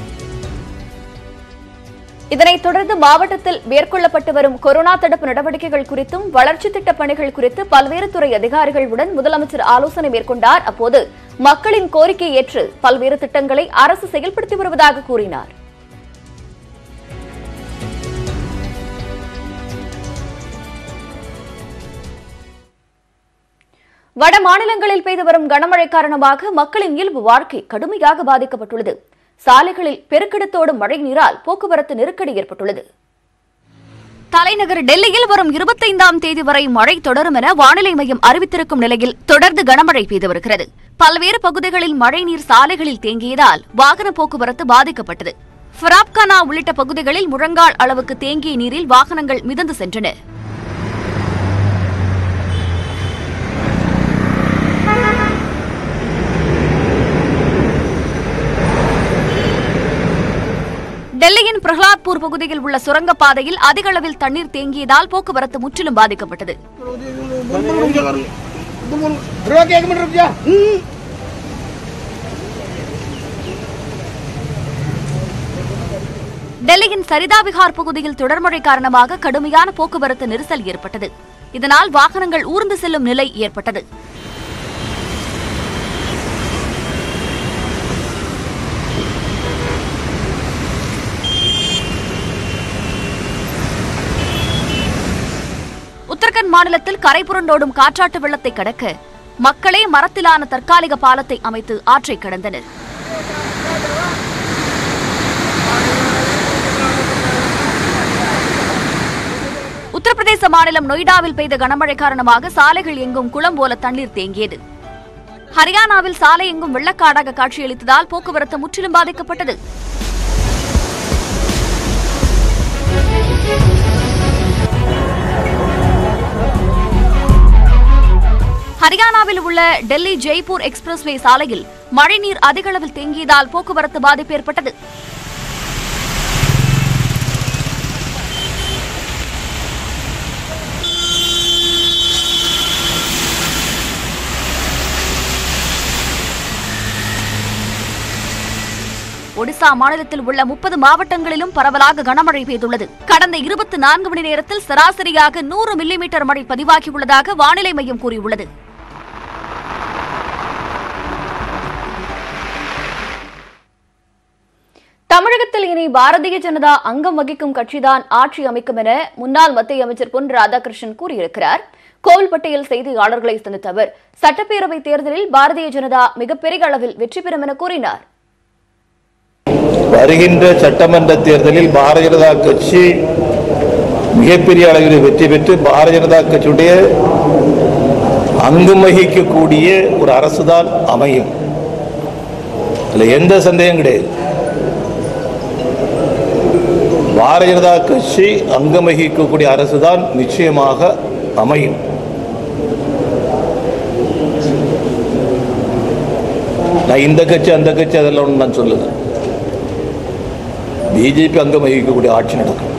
இதனைத் தொடர்ந்து மாவட்டத்தில் மேற்கொள்ளப்பட்டு வரும் கொரோனா தடுப்பு நடவடிக்கைகள் குறித்தும் வளர்ச்சித் திட்டப் பணிகள் குறித்து பல்வேறு துறை அதிகாரிகளுடன் முதலமைச்சர் ஆலோசனை மேற்கொண்டார் அப்போது மக்களின் கோரிக்கையை ஏற்று பல்வேறு திட்டங்களை அரசு செயல்படுத்தி வருவதாக கூறினார் வட மாநிலங்களில் பெய்து வரும் கனமழை காரணமாக மக்களின் இயல்பு வாழ்க்கை கடுமையாக பாதிக்கப்பட்டுள்ளது சாலைகளில் பெருக்கெடுத்தோடும் மழை நீரால் போக்குவரத்து நெருக்கடி ஏற்பட்டுள்ளது தலைநகர் டெல்லியில் வரும் இருபத்தைந்தாம் தேதி வரை மழை தொடரும் என வானிலை மையம் அறிவித்திருக்கும் நிலையில் தொடர்ந்து கனமழை பெய்து வருகிறது பல்வேறு பகுதிகளில் மழைநீர் சாலைகளில் தேங்கியதால் வாகன போக்குவரத்து பாதிக்கப்பட்டது ஃபராப்கானா உள்ளிட்ட பகுதிகளில் முழங்கால் அளவுக்கு தேங்கிய நீரில் வாகனங்கள் மிதந்து சென்றன டெல்லியின் பிரஹ்லாத்பூர் பகுதியில் உள்ள சுரங்கப்பாதையில் அதிக அளவில் தண்ணீர் தேங்கியதால் போக்குவரத்து முற்றிலும் பாதிக்கப்பட்டது एक मिनट रुक जा டெல்லியின் சரிதா விஹார் பகுதியில் தொடர்மழை காரணமாக கடுமையான போக்குவரத்து நெரிசல் ஏற்பட்டது இதனால் வாகனங்கள் ஊர்ந்து செல்லும் நிலை ஏற்பட்டது உத்தரகண்ட் மாநிலத்தில் கரை புரண்டோடும் காற்றாட்டு வெள்ளத்தை கடக்க மக்களே மரத்திலான தற்காலிக பாலத்தை அமைத்து ஆற்றை கடந்தனர் உத்தரப்பிரதேச மாநிலம் நொய்டாவில் பெய்த கனமழை காரணமாக சாலைகள் எங்கும் குளம் போல தண்ணீர் தேங்கியது ஹரியானாவில் சாலை எங்கும் வெள்ளக்காடாக காட்சியளித்ததால் போக்குவரத்து முற்றிலும் பாதிக்கப்பட்டது ஹரியானாவில் உள்ள டெல்லி ஜெய்ப்பூர் எக்ஸ்பிரஸ்வே சாலையில் மழைநீர் அதிக அளவில் தேங்கியதால் போக்குவரத்து பாதிப்பு ஏற்பட்டது ஒடிசா மாநிலத்தில் உள்ள முப்பது மாவட்டங்களிலும் பரவலாக கனமழை பெய்துள்ளது கடந்த இருபத்தி நான்கு மணி நேரத்தில் சராசரியாக நூறு மில்லிமீட்டர் மழை பதிவாகியுள்ளதாக வானிலை மையம் கூறியுள்ளது தமிழகத்தில் இனி பாரதிய ஜனதா அங்கம் வகிக்கும் கட்சிதான் ஆட்சி அமைக்கும் என முன்னாள் மத்திய அமைச்சர் பொன் ராதாகிருஷ்ணன் கூறியிருக்கிறார் கோவில்பட்டியில் செய்தியாளர்களை சந்தித்த அவர் சட்டப்பேரவை தேர்தலில் பாரதிய ஜனதா மிகப்பெரிய அளவில் வெற்றி பெறும் என கூறினார் வருகின்ற சட்டமன்ற தேர்தலில் பாரதிய ஜனதா கட்சி மிகப்பெரிய அளவில் வெற்றி பெற்று பாரதிய ஜனதா கட்சியுடைய அங்கம் வகிக்கக்கூடிய ஒரு அரசுதான் அமையும் அதுல எந்த சந்தேகம் கிடையாது பாரதிய ஜனதா கட்சி அங்கம் வகிக்கக்கூடிய அரசுதான் நிச்சயமாக அமையும் நான் இந்த கட்சி அந்த கட்சி அதெல்லாம் ஒண்ணு நான் சொல்லுங்க பிஜேபி அங்கம் வகிக்கக்கூடிய ஆட்சி நடக்கும்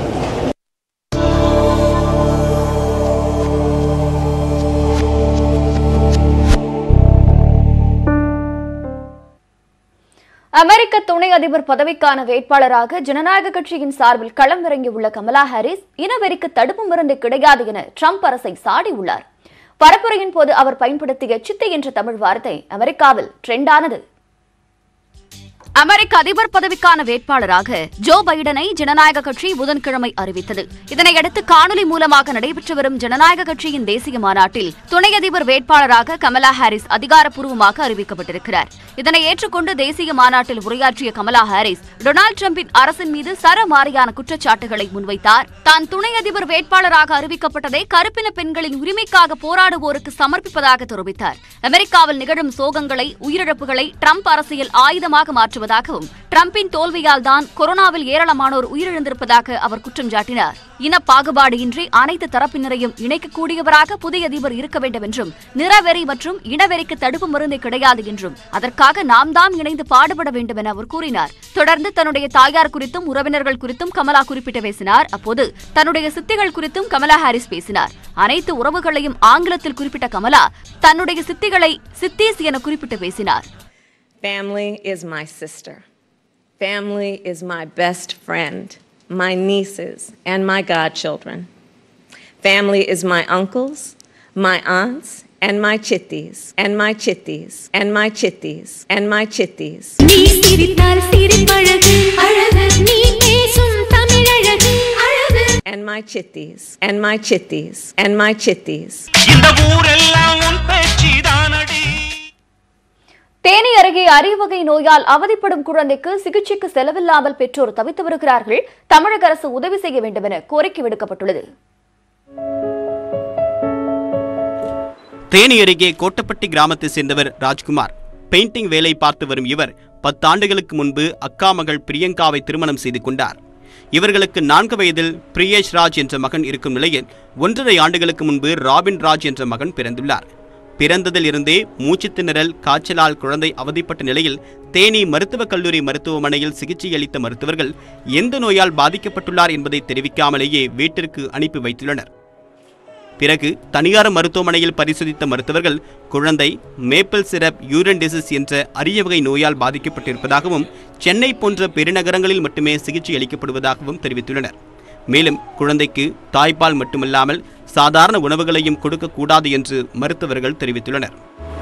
அமெரிக்க துணை அதிபர் பதவிக்கான வேட்பாளராக ஜனநாயக கட்சியின் சார்பில் களம் இறங்கியுள்ள கமலா ஹாரிஸ் இனவெறிக்கு தடுப்பு மருந்து கிடையாது என ட்ரம்ப் அரசை சாடியுள்ளார் பரப்புரையின் போது அவர் பயன்படுத்திய சித்தை என்ற தமிழ் வார்த்தை அமெரிக்காவில் ட்ரெண்டானது அமெரிக்க அதிபர் பதவிக்கான வேட்பாளராக ஜோ பைடனை ஜனநாயக கட்சி புதன்கிழமை அறிவித்தது இதனையடுத்து காணொலி மூலமாக நடைபெற்று வரும் ஜனநாயக கட்சியின் தேசிய மாநாட்டில் துணை அதிபர் வேட்பாளராக கமலா ஹாரிஸ் அதிகாரப்பூர்வமாக அறிவிக்கப்பட்டிருக்கிறார் இதனை ஏற்றுக்கொண்டு தேசிய மாநாட்டில் உரையாற்றிய கமலா ஹாரிஸ் டொனால்டு டிரம்பின் அரசின் மீது சரமாரியான குற்றச்சாட்டுகளை முன்வைத்தார் தான் துணை அதிபர் வேட்பாளராக அறிவிக்கப்பட்டதை கருப்பின பெண்களின் உரிமைக்காக போராடுவோருக்கு சமர்ப்பிப்பதாக தெரிவித்தார் அமெரிக்காவில் நிகழும் சோகங்களை உயிரிழப்புகளை ட்ரம்ப் அரசியல் ஆயுதமாக மாற்றுவதாகவும் ட்ரம்பின் தோல்வியால் தான் கொரோனாவில் ஏராளமானோர் உயிரிழந்திருப்பதாக அவர் குற்றம் சாட்டினார் இன பாகுபாடு இன்றி அனைத்து தரப்பினரையும் இணைக்கக்கூடியவராக புதிய அதிபர் இருக்க வேண்டும் என்றும் நிறவெறி மற்றும் இனவெறிக்கு தடுப்பு மருந்தே கிடையாது என்றும் அதற்காக நாம் தாம் இணைந்து பாடுபட வேண்டும் என அவர் கூறினார் தொடர்ந்து தன்னுடைய தாயார் குறித்தும் உறவினர்கள் குறித்தும் கமலா குறிப்பிட்டு பேசினார் அப்போது தன்னுடைய சித்திகள் குறித்தும் கமலா ஹாரிஸ் பேசினார் அனைத்து உறவுகளையும் ஆங்கிலத்தில் குறிப்பிட்ட கமலா தன்னுடைய சித்திகளை சித்தீஸ் என குறிப்பிட்டு பேசினார் Family is my sister. Family is my best friend, my nieces, and my godchildren. Family is my uncles, my aunts, and my chitties, and my chitties, and my chitties, and my chitties. நீ சிரித்தால் சிரிப்பழகு அழகு நீ பேசும் தமிழழகு அழகு And my chitties, and my chitties, and my chitties. Theni அருகே அரிவகை நோயால் அவதிப்படும் குழந்தைக்கு சிகிச்சைக்கு செலவில்லாமல் பெற்றோர் தவித்து வருகிறார்கள் தமிழக அரசு உதவி செய்ய வேண்டும் என கோரிக்கை விடுக்கப்பட்டுள்ளது தேனி அருகே கோட்டப்பட்டி கிராமத்தைச் சேர்ந்தவர் ராஜ்குமார் பெயிண்டிங் வேலை பார்த்து வரும் இவர் பத்தாண்டுகளுக்கு முன்பு அக்கா மகள் பிரியங்காவை திருமணம் செய்து கொண்டார் இவர்களுக்கு நான்கு வயதில் பிரியேஷ் ராஜ் என்ற மகன் இருக்கும் நிலையில் ஒன்றரை ஆண்டுகளுக்கு முன்பு ராபின் ராஜ் என்ற மகன் பிறந்துள்ளார் பிறந்ததில் இருந்தே மூச்சுத் திணறல் காய்ச்சலால் குழந்தை அவதிப்பட்ட நிலையில் தேனி மருத்துவக் கல்லூரி மருத்துவமனையில் சிகிச்சை அளித்த மருத்துவர்கள் எந்த நோயால் பாதிக்கப்பட்டுள்ளார் என்பதை தெரிவிக்காமலேயே வீட்டிற்கு அனுப்பி வைத்துள்ளனர் பிறகு தனியார் மருத்துவமனையில் பரிசோதித்த மருத்துவர்கள் குழந்தை மேப்பிள் சிரப் யூரின் டிசீஸ் என்ற அரிய வகை நோயால் பாதிக்கப்பட்டிருப்பதாகவும் சென்னை போன்ற பெருநகரங்களில் மட்டுமே சிகிச்சை அளிக்கப்படுவதாகவும் தெரிவித்துள்ளனர் மேலும் குழந்தைக்கு தாய்ப்பால் மட்டுமல்லாமல் சாதாரண உணவுகளையும் கொடுக்கக்கூடாது என்று மருத்துவர்கள் தெரிவித்துள்ளனர்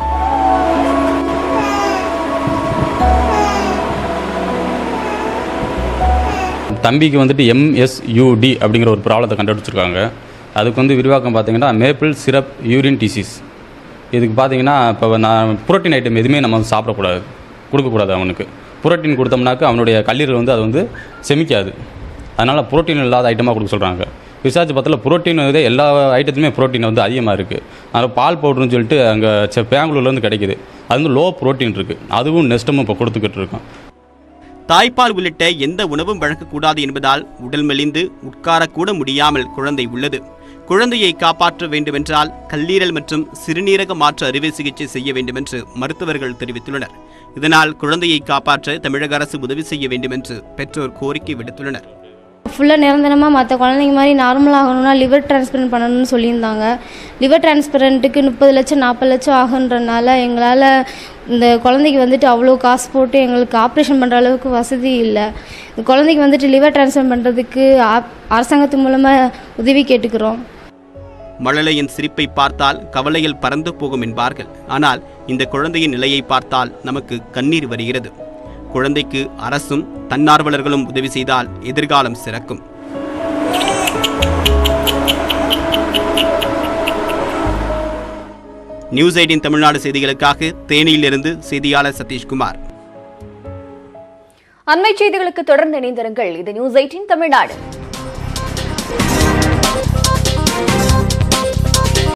தம்பிக்கு வந்துட்டு எம்எஸ்யூடி அப்படிங்கிற ஒரு ப்ராப்ளத்தை கண்டுபிடிச்சிருக்காங்க அதுக்கு வந்து விரிவாக்கம் பார்த்தீங்கன்னா மேப்பிள் சிரப் யூரின் டிசீஸ் இதுக்கு பார்த்தீங்கன்னா இப்போ நான் புரோட்டீன் ஐட்டம் எதுவுமே நம்ம வந்து சாப்பிடக்கூடாது கொடுக்கக்கூடாது அவனுக்கு புரோட்டீன் கொடுத்தோம்னாக்க அவனுடைய கல்லீரல் வந்து அது வந்து செமிக்காது அதனால் புரோட்டீன் இல்லாத ஐட்டமாக கொடுக்க சொல்கிறாங்க ரிசர்ச் பார்த்தல புரோட்டீன் வந்து எல்லா ஐட்டத்துலையுமே புரோட்டீன் வந்து அதிகமாக இருக்குது அதில் பால் பவுடர்னு சொல்லிட்டு அங்கே பெங்களூர்லேருந்து கிடைக்குது அது வந்து லோ புரோட்டீன் இருக்குது அதுவும் நெஸ்டமும் இப்போ கொடுத்துக்கிட்டு இருக்கோம் தாய்ப்பால் உள்ளிட்ட எந்த உணவும் வழங்கக்கூடாது என்பதால் உடல் மெலிந்து உட்காரக்கூட முடியாமல் குழந்தை உள்ளது குழந்தையை காப்பாற்ற வேண்டுமென்றால் கல்லீரல் மற்றும் சிறுநீரக மாற்று அறுவை சிகிச்சை செய்ய வேண்டுமென்று மருத்துவர்கள் தெரிவித்துள்ளனர் இதனால் குழந்தையை காப்பாற்ற தமிழக அரசு உதவி செய்ய வேண்டுமென்று பெற்றோர் கோரிக்கை விடுத்துள்ளனர் ஃபுல்லாக நிரந்தரமாக மற்ற குழந்தைங்க மாதிரி நார்மல் ஆகணும்னா லிவர் டிரான்ஸ்பிளண்ட் பண்ணணும்னு சொல்லியிருந்தாங்க லிவர் டிரான்ஸ்பிளண்ட்டுக்கு முப்பது லட்சம் நாற்பது லட்சம் ஆகுன்றனால எங்களால் இந்த குழந்தைக்கு வந்துட்டு அவ்வளோ காசு போட்டு எங்களுக்கு ஆப்ரேஷன் பண்ணுற அளவுக்கு வசதி இல்லை இந்த குழந்தைக்கு வந்துட்டு லிவர் டிரான்ஸ்பிளண்ட் பண்ணுறதுக்கு அரசாங்கத்து மூலமாக உதவி கேட்டுக்கிறோம் மழலையின் சிரிப்பை பார்த்தால் கவலையில் பறந்து போகும் என்பார்கள் ஆனால் இந்த குழந்தையின் நிலையை பார்த்தால் நமக்கு கண்ணீர் வருகிறது குழந்தைக்கு அரசும் தன்னார்வலர்களும் உதவி செய்தால் எதிர்காலம் சிறக்கும் நியூஸ் எயிட்டின் தமிழ்நாடு செய்திகளுக்காக தேனியிலிருந்து செய்தியாளர் சதீஷ்குமார் அண்மை செய்திகளுக்கு தொடர்ந்து இணைந்திருங்கள் இது நியூஸ் எயிட்டின் தமிழ்நாடு